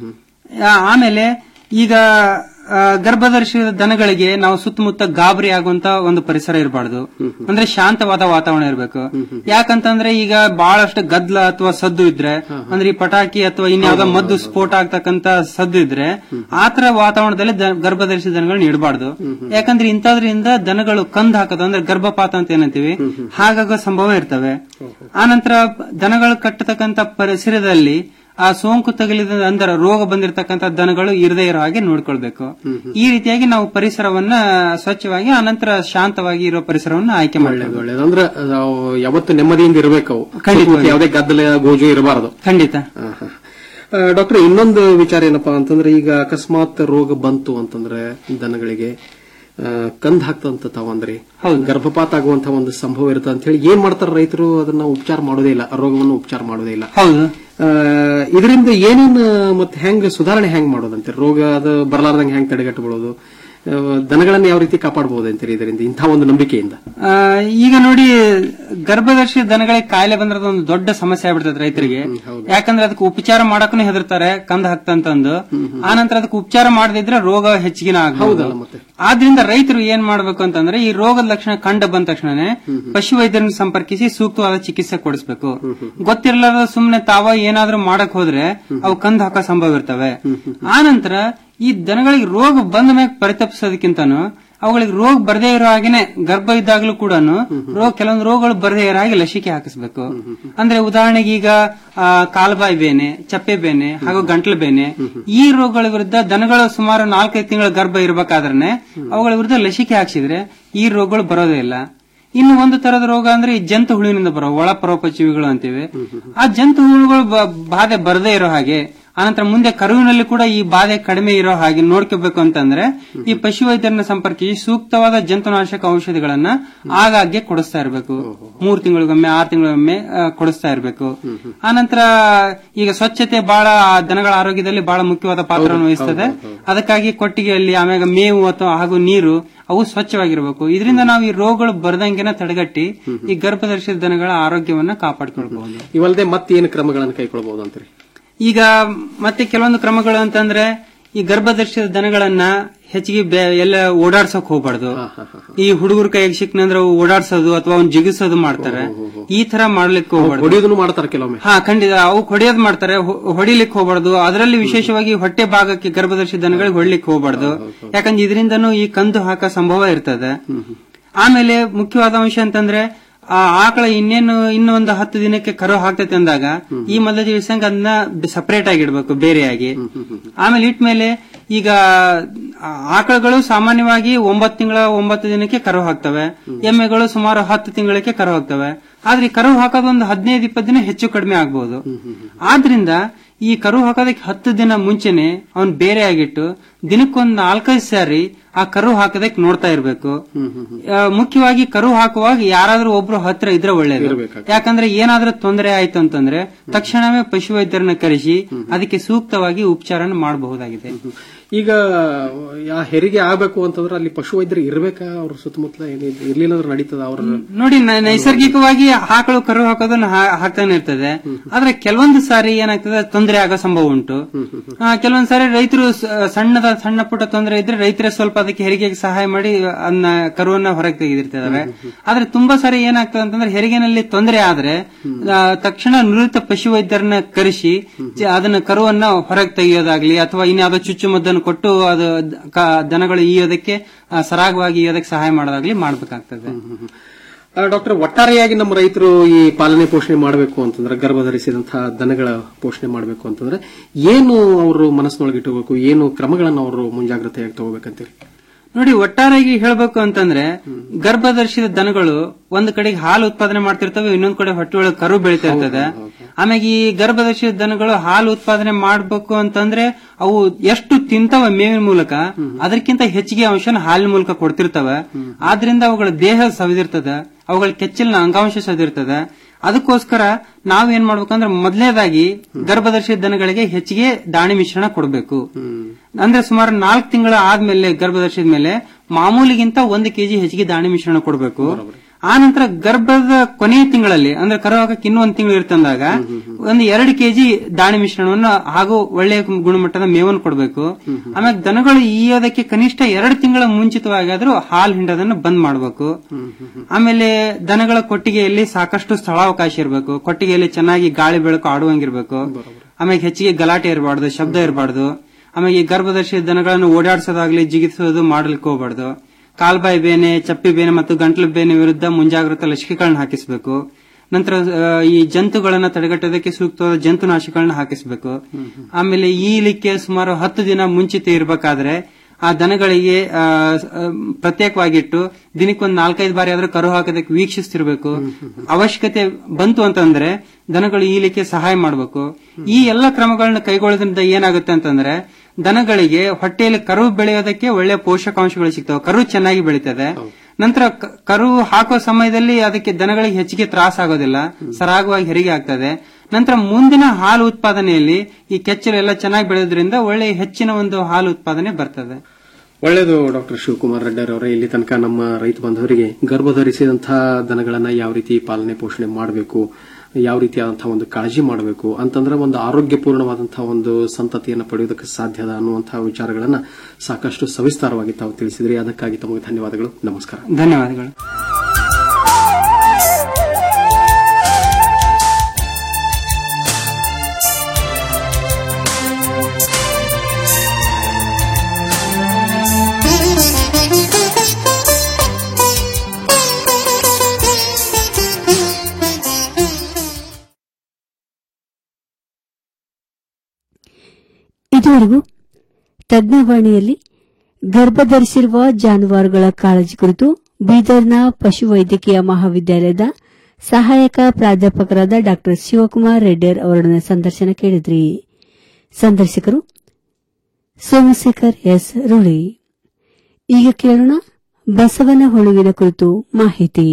ಆ- ಆಮೇಲೆ ಈಗ ಆ, ಗರ್ಭಧರಿಸಿದ ದನಗಳಿಗೆ ನಾವು ಸುತ್ತಮುತ್ತ ಗಾಬರಿ ಆಗುವಂತ ಒಂದು ಪರಿಸರ ಇರಬಾರ್ದು ಅಂದ್ರೆ ಶಾಂತವಾದ ವಾತಾವರಣ ಇರಬೇಕು ಯಾಕಂತಂದ್ರೆ ಈಗ ಬಹಳಷ್ಟು ಗದ್ಲ ಅಥವಾ ಸದ್ದು ಇದ್ರೆ ಅಂದ್ರೆ ಈ ಪಟಾಕಿ ಅಥವಾ ಇನ್ಯಾವುದೋ ಮದ್ದು ಸ್ಫೋಟ ಆಗ್ತಕ್ಕಂತ ಸದ್ದು ಇದ್ರೆ ಆತರ ವಾತಾವರಣದಲ್ಲಿ ದ- ಗರ್ಭಧರಿಸಿದ ದನಗಳನ್ನ ಇಡಬಾರ್ದು ಯಾಕಂದ್ರೆ ಇಂಥದ್ರಿಂದ ದನಗಳು ಕಂದ್ ಹಾಕೋದು ಅಂದ್ರೆ ಗರ್ಭಪಾತ ಅಂತ ಏನಂತೀವಿ ಹಾಗಾಗೋ ಸಂಭವ ಇರ್ತವೆ ಆನಂತರ ದನಗಳು ಕಟ್ಟತಕ್ಕಂತ ಪರಿಸರದಲ್ಲಿ ಆ ಸೋಂಕು ತಗುಲಿದ ಅಂದ್ರೆ ರೋಗ ಬಂದಿರತಕ್ಕಂತ ದನಗಳು ಇರದೇ ಇರೋ ಹಾಗೆ ನೋಡ್ಕೊಳ್ಬೇಕು ಈ ರೀತಿಯಾಗಿ ನಾವು ಪರಿಸರವನ್ನ ಸ್ವಚ್ಛವಾಗಿ ಅನಂತರ ಶಾಂತವಾಗಿ ಇರೋ ಪರಿಸರವನ್ನ ಆಯ್ಕೆ ಮಾಡಬೇಕು ಒಳ್ಳೇದು ಅಂದ್ರೆ ನಾವು ಯಾವತ್ತು ನೆಮ್ಮದಿಯಿಂದ ಇರಬೇಕು ಅವು ಖಂಡಿತವಾಗಿ. ಸುತ್ತಮುತ್ತ ಯಾವುದೇ ಗದ್ದಲ ಗೋಜು ಇರಬಾರದು ಖಂಡಿತ ಡಾಕ್ಟರ್ ಇನ್ನೊಂದು ವಿಚಾರ ಏನಪ್ಪಾ ಅಂತಂದ್ರೆ ಈಗ ಅಕಸ್ಮಾತ್ ರೋಗ ಬಂತು ಅಂತಂದ್ರೆ ದನಗಳಿಗೆ ಆ, ಕಂದ್ ಹಾಕ್ತಂತ ತಾವಂದ್ರಿ ಗರ್ಭಪಾತ ಆಗುವಂತ ಒಂದು ಸಂಭವ ಇರುತ್ತೆ ಅಂತ ಹೇಳಿ ಏನ್ ಮಾಡ್ತಾರ ರೈತರು ಅದನ್ನ ಉಪಚಾರ ಮಾಡೋದೇ ಇಲ್ಲ ಆ ರೋಗವನ್ನು ಉಪಚಾರ ಮಾಡೋದೇ ಇಲ್ಲ ಹೌದು ಇದರಿಂದ ಏನೇನ್ ಮತ್ತೆ ಹೆಂಗ್ ಸುಧಾರಣೆ ಹೆಂಗ್ ಮಾಡೋದಂತೆ ರೋಗ ಅದು ಬರಲಾರ್ದಂಗೆ ಹೆಂಗ್ ತಡೆಗಟ್ಟಬಹುದು ಆ, ದನಗಳನ್ನ ಯಾವ ರೀತಿ ಕಾಪಾಡಬಹುದು ಅಂತೀರಿ ಇದರಿಂದ ಇಂಥ ಒಂದು ನಂಬಿಕೆಯಿಂದ ಆ, ಈಗ ನೋಡಿ ಗರ್ಭದರ್ಶಿ ದನಗಳಿಗೆ ಕಾಯಿಲೆ ಬಂದ್ರೆ ಅದೊಂದು ದೊಡ್ಡ ಸಮಸ್ಯೆ ಆಗ್ಬಿಡ್ತದೆ ರೈತರಿಗೆ ಯಾಕಂದ್ರೆ ಅದಕ್ಕೆ ಉಪಚಾರ ಮಾಡಕ್ಕೂ ಹೆದರ್ತಾರೆ ಕಂದ ಹಾಕ್ತಂತಂದು ಆ ನಂತರ ಅದಕ್ಕೆ ಉಪಚಾರ ಮಾಡದಿದ್ರೆ ರೋಗ ಹೆಚ್ಚಿಗೆ ಆಗಬಹುದು ಆದ್ರಿಂದ ರೈತರು ಏನ್ ಮಾಡ್ಬೇಕು ಅಂತಂದ್ರೆ ಈ ರೋಗದ ಲಕ್ಷಣ ಕಂಡು ಬಂದ ತಕ್ಷಣನೇ ಪಶು ವೈದ್ಯರನ್ನ ಸಂಪರ್ಕಿಸಿ ಸೂಕ್ತವಾದ ಚಿಕಿತ್ಸೆ ಕೊಡಿಸ್ಬೇಕು ಗೊತ್ತಿರಲಾರ ಸುಮ್ನೆ ತಾವ ಏನಾದ್ರೂ ಮಾಡಕ್ ಹೋದ್ರೆ ಅವು ಕಂದು ಹಾಕೋ ಸಂಭವ ಇರ್ತವೆ ಆ ನಂತರ ಈ ದನಗಳಿಗೆ ರೋಗ ಬಂದ ಮ್ಯಾಗ ಪರಿತಪಿಸೋದಕ್ಕಿಂತನೂ ಅವುಗಳಿಗೆ ರೋಗ ಬರದೇ ಇರೋ ಹಾಗೇನೆ ಗರ್ಭ ಇದ್ದಾಗಲೂ ಕೂಡ ರೋಗ ಕೆಲವೊಂದು ರೋಗಗಳು ಬರದೇ ಇರೋ ಹಾಗೆ ಲಸಿಕೆ ಹಾಕಿಸ್ಬೇಕು ಅಂದ್ರೆ ಉದಾಹರಣೆಗೆ ಈಗ ಆ, ಕಾಲ್ಬಾಯಿ ಬೇನೆ ಚಪ್ಪೆ ಬೇನೆ ಹಾಗೂ ಗಂಟ್ಲು ಬೇನೆ ಈ ರೋಗಗಳ ವಿರುದ್ಧ ದನಗಳು ಸುಮಾರು ನಾಲ್ಕೈದು ತಿಂಗಳ ಗರ್ಭ ಇರಬೇಕಾದ್ರೆ ಅವುಗಳ ವಿರುದ್ಧ ಲಸಿಕೆ ಹಾಕ್ಸಿದ್ರೆ ಈ ರೋಗಗಳು ಬರೋದೇ ಇಲ್ಲ ಇನ್ನು ಒಂದು ತರದ ರೋಗ ಅಂದ್ರೆ ಈ ಜಂತು ಹುಳುವಿನಿಂದ ಬರೋ ಒಳ ಪರೋಪಜೀವಿಗಳು ಅಂತೀವಿ ಆ ಜಂತು ಹುಳುಗಳು ಬ- ಬಾಧೆ ಬರದೇ ಇರೋ ಹಾಗೆ ಆನಂತರ ಮುಂದೆ ಕರುವಿನಲ್ಲಿ ಕೂಡ ಈ ಬಾಧೆ ಕಡಿಮೆ ಇರೋ ಹಾಗೆ ನೋಡ್ಕೋಬೇಕು ಅಂತಂದ್ರೆ ಈ ಪಶು ವೈದ್ಯರನ್ನ ಸಂಪರ್ಕಿಸಿ ಸೂಕ್ತವಾದ ಜಂತುನಾಶಕ ಔಷಧಿಗಳನ್ನ ಆಗಾಗ್ಗೆ ಕೊಡಿಸ್ತಾ ಇರಬೇಕು ಮೂರ್ ತಿಂಗಳಿಗೊಮ್ಮೆ ಆರು ತಿಂಗಳಿಗೊಮ್ಮೆ ಆ, ಕೊಡಿಸ್ತಾ ಇರಬೇಕು ಆನಂತರ ಈಗ ಸ್ವಚ್ಛತೆ ಬಹಳ ಆ ದನಗಳ ಆರೋಗ್ಯದಲ್ಲಿ ಬಹಳ ಮುಖ್ಯವಾದ ಪಾತ್ರವನ್ನು ವಹಿಸ್ತದೆ ಅದಕ್ಕಾಗಿ ಕೊಟ್ಟಿಗೆಯಲ್ಲಿ ಆಮ್ಯಾಗ ಮೇವು ಅಥವಾ ಹಾಗೂ ನೀರು ಅವು ಸ್ವಚ್ಛವಾಗಿರಬೇಕು ಇದರಿಂದ ನಾವು ಈ ರೋಗಗಳು ಬರದಂಗೆನ ತಡೆಗಟ್ಟಿ ಈ ಗರ್ಭಧರಿಸಿದ ದನಗಳ ಆರೋಗ್ಯವನ್ನ ಕಾಪಾಡ್ಕೊಳ್ಬಹುದು ಇವಲ್ಲದೆ ಮತ್ತೇನು ಕ್ರಮಗಳನ್ನು ಕೈಗೊಳ್ಳಬಹುದು ಅಂತೀರಿ ಈಗ ಮತ್ತೆ ಕೆಲವೊಂದು ಕ್ರಮಗಳು ಅಂತಂದ್ರೆ ಈ ಗರ್ಭಧರಿಸಿದ ದನಗಳನ್ನ ಹೆಚ್ಚಿಗೆ ಬೆ- ಎಲ್ಲ ಓಡಾಡ್ಸಕ್ ಹೋಗ್ಬಾರ್ದು ಈ ಹುಡುಗರ ಕೈಗೆ ಸಿಕ್ನಂದ್ರೆ ಅವು ಓಡಾಡ್ಸೋದು ಅಥವಾ ಅವ್ನ್ ಜಿಗಿಸೋದು ಮಾಡ್ತಾರೆ ಈ ತರ ಮಾಡ್ಲಿಕ್ಕೆ ಹೋಗ್ಬಾರ್ದು ಹೊಡಿಯೋದನ್ನು ಮಾಡ್ತಾರೆ ಕೆಲವೊಮ್ಮೆ ಹಾ ಖಂಡಿತ ಅವು ಹೊಡೆಯೋದ್ ಮಾಡ್ತಾರೆ ಹೊ- ಹೊಡಿಲಿಕ್ಕೆ ಹೋಗ್ಬಾರ್ದು ಅದರಲ್ಲಿ ವಿಶೇಷವಾಗಿ ಹೊಟ್ಟೆ ಭಾಗಕ್ಕೆ ಗರ್ಭಧರಿಸಿದ ದನಗಳಿಗೆ ಹೊಡ್ಲಿಕ್ಕೆ ಹೋಗ್ಬಾರ್ದು ಯಾಕಂದ್ರೆ ಇದರಿಂದನೂ ಈ ಕಂದು ಹಾಕೋ ಸಂಭವ ಇರ್ತದೆ ಆಮೇಲೆ ಮುಖ್ಯವಾದ ಅಂಶ ಅಂತಂದ್ರೆ ಆ ಆಕಳ ಇನ್ನೇನು ಇನ್ನೊಂದು ಹತ್ತು ದಿನಕ್ಕೆ ಕರು ಹಾಕ್ತೈತೆ ಅಂದಾಗ ಈ ಮೊದಲ ದಿವಸ ಅದನ್ನ ಸಪರೇಟ್ ಆಗಿಡ್ಬೇಕು ಬೇರೆಯಾಗಿ ಆಮೇಲೆ ಇಟ್ಮೇಲೆ ಈಗ ಆ ಆಕಳುಗಳು ಸಾಮಾನ್ಯವಾಗಿ ಒಂಬತ್ತು ತಿಂಗಳ ಒಂಬತ್ತು ದಿನಕ್ಕೆ ಕರು ಹಾಕ್ತವೆ ಎಮ್ಮೆಗಳು ಸುಮಾರು ಹತ್ತು ತಿಂಗಳಿಗೆ ಕರು ಹಾಕ್ತವೆ ಆದ್ರೆ ಈ ಕರು ಹಾಕೋದು ಒಂದು ಹದಿನೈದು ಇಪ್ಪತ್ತು ದಿನ ಹೆಚ್ಚು ಕಡಿಮೆ ಆಗ್ಬಹುದು ಆದ್ರಿಂದ ಈ ಕರು ಹಾಕೋದಕ್ಕೆ ಹತ್ತು ದಿನ ಮುಂಚೆನೆ ಅವನ್ ಬೇರೆ ಆಗಿಟ್ಟು ದಿನಕ್ಕೊಂದ್ ನಾಲ್ಕೈದು ಸಾರಿ ಆ ಕರು ಹಾಕೋದಕ್ಕೆ ನೋಡ್ತಾ ಇರ್ಬೇಕು ಆ, ಮುಖ್ಯವಾಗಿ ಕರು ಹಾಕುವಾಗ ಯಾರಾದ್ರೂ ಒಬ್ರು ಹತ್ರ ಇದ್ರೆ ಒಳ್ಳೇದು ಯಾಕಂದ್ರೆ ಏನಾದ್ರೂ ತೊಂದರೆ ಆಯ್ತು ಅಂತಂದ್ರೆ ತಕ್ಷಣವೇ ಪಶುವೈದ್ಯರನ್ನ ಕರೆಸಿ ಅದಕ್ಕೆ ಸೂಕ್ತವಾಗಿ ಉಪಚಾರನ ಮಾಡಬಹುದಾಗಿದೆ ಈಗ ಆ ಹೆರಿಗೆ ಆಗ್ಬೇಕು ಅಂತಂದ್ರೆ ಅಲ್ಲಿ ಪಶು ವೈದ್ಯರು ಇರ್ಬೇಕಾ ಅವ್ರ ಸುತ್ತಮುತ್ತಲ ಏನಿದೆ ಇರ್ಲಿಲ್ಲ ಅಂದ್ರೆ ನಡೀತದ ಅವ್ರ ನೋಡಿ ನ- ನೈಸರ್ಗಿಕವಾಗಿ ಆಕಳು ಕರು ಹಾಕೋದನ್ನ ಹಾ- ಹಾಕ್ತಾನೆ ಇರ್ತದೆ ಆದ್ರೆ ಕೆಲವೊಂದು ಸಾರಿ ಏನಾಗ್ತದೆ ತೊಂದರೆ ಆಗೋ ಸಂಭವ ಉಂಟು ಆ, ಕೆಲವೊಂದ್ ಸಾರಿ ರೈತರು ಸ- ಸಣ್ಣದ ಸಣ್ಣ ಪುಟ್ಟ ತೊಂದರೆ ಇದ್ರೆ ರೈತರೇ ಸ್ವಲ್ಪ ಅದಕ್ಕೆ ಹೆರಿಗೆಗೆ ಸಹಾಯ ಮಾಡಿ ಅದನ್ನ ಕರುವನ್ನ ಹೊರಗೆ ತೆಗೆದಿರ್ತಿದಾರೆ ಆದ್ರೆ ತುಂಬಾ ಸಾರಿ ಏನಾಗ್ತದೆ ಅಂತಂದ್ರೆ ಹೆರಿಗೆನಲ್ಲಿ ತೊಂದರೆ ಆದ್ರೆ ಆ, ತಕ್ಷಣ ನುರಿತ ಪಶು ವೈದ್ಯರನ್ನ ಕರೆಸಿ ಜ- ಅದನ್ನ ಕರುವನ್ನ ಹೊರಗೆ ತೆಗೆಯೋದಾಗ್ಲಿ ಅಥವಾ ಇನ್ಯಾವುದೋ ಚುಚ್ಚುಮದ್ದನ್ನು ಕೊಟ್ಟು ಅದು ದ- ಕ- ದನಗಳು ಈಯೋದಕ್ಕೆ ಆ, ಸರಾಗವಾಗಿ ಈಯೋದಕ್ಕೆ ಸಹಾಯ ಮಾಡೋದಾಗ್ಲಿ ಮಾಡ್ಬೇಕಾಗ್ತದೆ ಡಾಕ್ಟರ್ ಒಟ್ಟಾರೆಯಾಗಿ ನಮ್ಮ ರೈತರು ಈ ಪಾಲನೆ ಪೋಷಣೆ ಮಾಡಬೇಕು ಅಂತಂದ್ರೆ ಗರ್ಭಧರಿಸಿದಂತಹ ದನಗಳ ಪೋಷಣೆ ಮಾಡಬೇಕು ಅಂತಂದ್ರೆ ಏನು ಅವರು ಮನಸ್ಸಿನೊಳಗೆ ಇಟ್ಟುಕೋಬೇಕು ಏನು ಕ್ರಮಗಳನ್ನು ಅವರು ಮುಂಜಾಗ್ರತೆಯಾಗಿ ತಗೋಬೇಕಂತೀರಿ ನೋಡಿ ಒಟ್ಟಾರೆಯಾಗಿ ಹೇಳ್ಬೇಕು ಅಂತಂದ್ರೆ ಗರ್ಭಧರಿಸಿದ ದನಗಳು ಒಂದ್ ಕಡೆಗೆ ಹಾಲು ಉತ್ಪಾದನೆ ಮಾಡ್ತಿರ್ತವೆ ಇನ್ನೊಂದ್ ಕಡೆ ಹೊಟ್ಟೆ ಒಳಗೆ ಕರು ಬೆಳಿತಾ ಇರ್ತದೆ ಆಮೇಲೆ ಈ ಗರ್ಭಧರಿಸಿದ ದನಗಳು ಹಾಲು ಉತ್ಪಾದನೆ ಮಾಡ್ಬೇಕು ಅಂತಂದ್ರೆ ಅವು ಎಷ್ಟು ತಿಂತವ ಮೇವಿನ ಮೂಲಕ ಅದಕ್ಕಿಂತ ಹೆಚ್ಚಿಗೆ ಅಂಶನ ಹಾಲಿನ ಮೂಲಕ ಕೊಡ್ತಿರ್ತವೆ ಆದ್ರಿಂದ ಅವುಗಳ ದೇಹ ಸವಿದಿರ್ತದೆ ಅವುಗಳ ಕೆಚ್ಚಲಿನ ಅಂಗಾಂಶ ಸವಿದಿರ್ತದೆ ಅದಕ್ಕೋಸ್ಕರ ನಾವೇನ್ ಮಾಡ್ಬೇಕಂದ್ರೆ ಮೊದಲನೇದಾಗಿ ಗರ್ಭಧರಿಸಿದ ದನಗಳಿಗೆ ಹೆಚ್ಚಿಗೆ ದಾಣಿ ಮಿಶ್ರಣ ಕೊಡಬೇಕು ಅಂದ್ರೆ ಸುಮಾರು ನಾಲ್ಕು ತಿಂಗಳ ಆದ್ಮೇಲೆ ಗರ್ಭಧರಿಸಿದ ಮೇಲೆ ಮಾಮೂಲಿಗಿಂತ ಒಂದು ಕೆಜಿ ಹೆಚ್ಚಿಗೆ ದಾಣಿ ಮಿಶ್ರಣ ಕೊಡಬೇಕು ಆ ನಂತರ ಗರ್ಭದ ಕೊನೆಯ ತಿಂಗಳಲ್ಲಿ ಅಂದ್ರೆ ಕರು ಹಾಕಕ್ಕೆ ಇನ್ನೂ ಒಂದು ತಿಂಗಳು ಇರ್ತಂದಾಗ ಒಂದು ಎರಡು ಕೆಜಿ ದಾಣಿ ಮಿಶ್ರಣವನ್ನು ಹಾಗೂ ಒಳ್ಳೆಯ ಗುಣಮಟ್ಟದ ಮೇವನ್ನು ಕೊಡಬೇಕು ಆಮೇಲೆ ದನಗಳು ಈಯೋದಕ್ಕೆ ಕನಿಷ್ಠ ಎರಡು ತಿಂಗಳ ಮುಂಚಿತವಾಗಿಯಾದ್ರೂ ಹಾಲು ಹಿಂಡೋದನ್ನ ಬಂದ್ ಮಾಡಬೇಕು ಆಮೇಲೆ ದನಗಳ ಕೊಟ್ಟಿಗೆಯಲ್ಲಿ ಸಾಕಷ್ಟು ಸ್ಥಳಾವಕಾಶ ಇರಬೇಕು ಕೊಟ್ಟಿಗೆಯಲ್ಲಿ ಚೆನ್ನಾಗಿ ಗಾಳಿ ಬೆಳಕು ಆಡುವಂಗಿರ್ಬೇಕು ಆಮೇಲೆ ಹೆಚ್ಚಿಗೆ ಗಲಾಟೆ ಇರಬಾರ್ದು ಶಬ್ದ ಇರಬಾರ್ದು ಆಮೇಲೆ ಈ ಗರ್ಭದರ್ಶಿ ದನಗಳನ್ನು ಓಡಾಡಿಸೋದಾಗ್ಲಿ ಜಿಗಿಸೋದು ಮಾಡ್ಲಿಕ್ಕೆ ಹೋಗ್ಬಾರ್ದು ಕಾಲ್ಬಾಯಿ ಬೇನೆ ಚಪ್ಪಿ ಬೇನೆ ಮತ್ತು ಗಂಟ್ಲು ಬೇನೆ ವಿರುದ್ಧ ಮುಂಜಾಗ್ರತಾ ಲಸಿಕೆಗಳನ್ನ ಹಾಕಿಸಬೇಕು ನಂತರ ಆ, ಈ ಜಂತುಗಳನ್ನ ತಡೆಗಟ್ಟೋದಕ್ಕೆ ಸೂಕ್ತವಾದ ಜಂತುನಾಶಕಗಳನ್ನ ಹಾಕಿಸ್ಬೇಕು ಆಮೇಲೆ ಈಲಿಕ್ಕೆ ಸುಮಾರು ಹತ್ತು ದಿನ ಮುಂಚಿತ ಇರಬೇಕಾದ್ರೆ ಆ ದನಗಳಿಗೆ ಆ, ಆ, ಪ್ರತ್ಯೇಕವಾಗಿಟ್ಟು ದಿನಕ್ಕೊಂದ್ ನಾಲ್ಕೈದು ಬಾರಿ ಆದ್ರೂ ಕರು ಹಾಕೋದಕ್ಕೆ ವೀಕ್ಷಿಸ್ತಿರ್ಬೇಕು ಅವಶ್ಯಕತೆ ಬಂತು ಅಂತಂದ್ರೆ ದನಗಳು ಈಲಿಕ್ಕೆ ಸಹಾಯ ಮಾಡಬೇಕು ಈ ಎಲ್ಲ ಕ್ರಮಗಳನ್ನ ಕೈಗೊಳ್ಳೋದ್ರಿಂದ ಏನಾಗುತ್ತೆ ಅಂತಂದ್ರೆ ದನಗಳಿಗೆ ಹೊಟ್ಟೆಯಲ್ಲಿ ಕರು ಬೆಳೆಯೋದಕ್ಕೆ ಒಳ್ಳೆ ಪೋಷಕಾಂಶಗಳು ಸಿಗ್ತವೆ ಕರು ಚೆನ್ನಾಗಿ ಬೆಳೀತದೆ ನಂತರ ಕ- ಕರು ಹಾಕೋ ಸಮಯದಲ್ಲಿ ಅದಕ್ಕೆ ದನಗಳಿಗೆ ಹೆಚ್ಚಿಗೆ ತ್ರಾಸ ಆಗೋದಿಲ್ಲ ಸರಾಗವಾಗಿ ಹೆರಿಗೆ ಆಗ್ತದೆ ನಂತರ ಮುಂದಿನ ಹಾಲು ಉತ್ಪಾದನೆಯಲ್ಲಿ ಈ ಕೆಚ್ಚಲು ಎಲ್ಲ ಚೆನ್ನಾಗಿ ಬೆಳೆಯೋದ್ರಿಂದ ಒಳ್ಳೆ ಹೆಚ್ಚಿನ ಒಂದು ಹಾಲು ಉತ್ಪಾದನೆ ಬರ್ತದೆ ಒಳ್ಳೆಯದು ಡಾಕ್ಟರ್ ಶಿವಕುಮಾರ್ ರೆಡ್ಡಿ ಅವರೇ ಇಲ್ಲಿ ತನಕ ನಮ್ಮ ರೈತ ಬಾಂಧವರಿಗೆ ಗರ್ಭಧರಿಸಿದಂತಹ ದನಗಳನ್ನ ಯಾವ ರೀತಿ ಪಾಲನೆ ಪೋಷಣೆ ಮಾಡಬೇಕು ಯಾವ ರೀತಿಯಾದಂತಹ ಒಂದು ಕಾಳಜಿ ಮಾಡಬೇಕು ಅಂತಂದ್ರೆ ಒಂದು ಆರೋಗ್ಯಪೂರ್ಣವಾದಂತಹ ಒಂದು ಸಂತತಿಯನ್ನು ಪಡೆಯೋದಕ್ಕೆ ಸಾಧ್ಯದ ಅನ್ನುವಂತಹ ವಿಚಾರಗಳನ್ನ ಸಾಕಷ್ಟು ಸವಿಸ್ತಾರವಾಗಿ ತಾವು ತಿಳಿಸಿದ್ರಿ ಅದಕ್ಕಾಗಿ ತಮಗೆ ಧನ್ಯವಾದಗಳು ನಮಸ್ಕಾರ ಧನ್ಯವಾದಗಳು ಇದುವರೆಗೂ ತಜ್ಞವಾಣಿಯಲ್ಲಿ ಗರ್ಭಧರಿಸಿರುವ ಜಾನುವಾರುಗಳ ಕಾಳಜಿ ಕುರಿತು ಬೀದರ್ನ ಪಶುವೈದ್ಯಕೀಯ ಮಹಾವಿದ್ಯಾಲಯದ ಸಹಾಯಕ ಪ್ರಾಧ್ಯಾಪಕರಾದ ಡಾ ಶಿವಕುಮಾರ್ ರೆಡ್ಡರ್ ಅವರೊಡನೆ ಸಂದರ್ಶನ ಕೇಳಿದ್ರಿ ಸಂದರ್ಶಕರು ಸೋಮಶೇಖರ್ ಎಸ್ ರೂಳಿ ಈಗ ಕೇಳೋಣ ಬಸವನ ಹುಳುವಿನ ಕುರಿತು ಮಾಹಿತಿ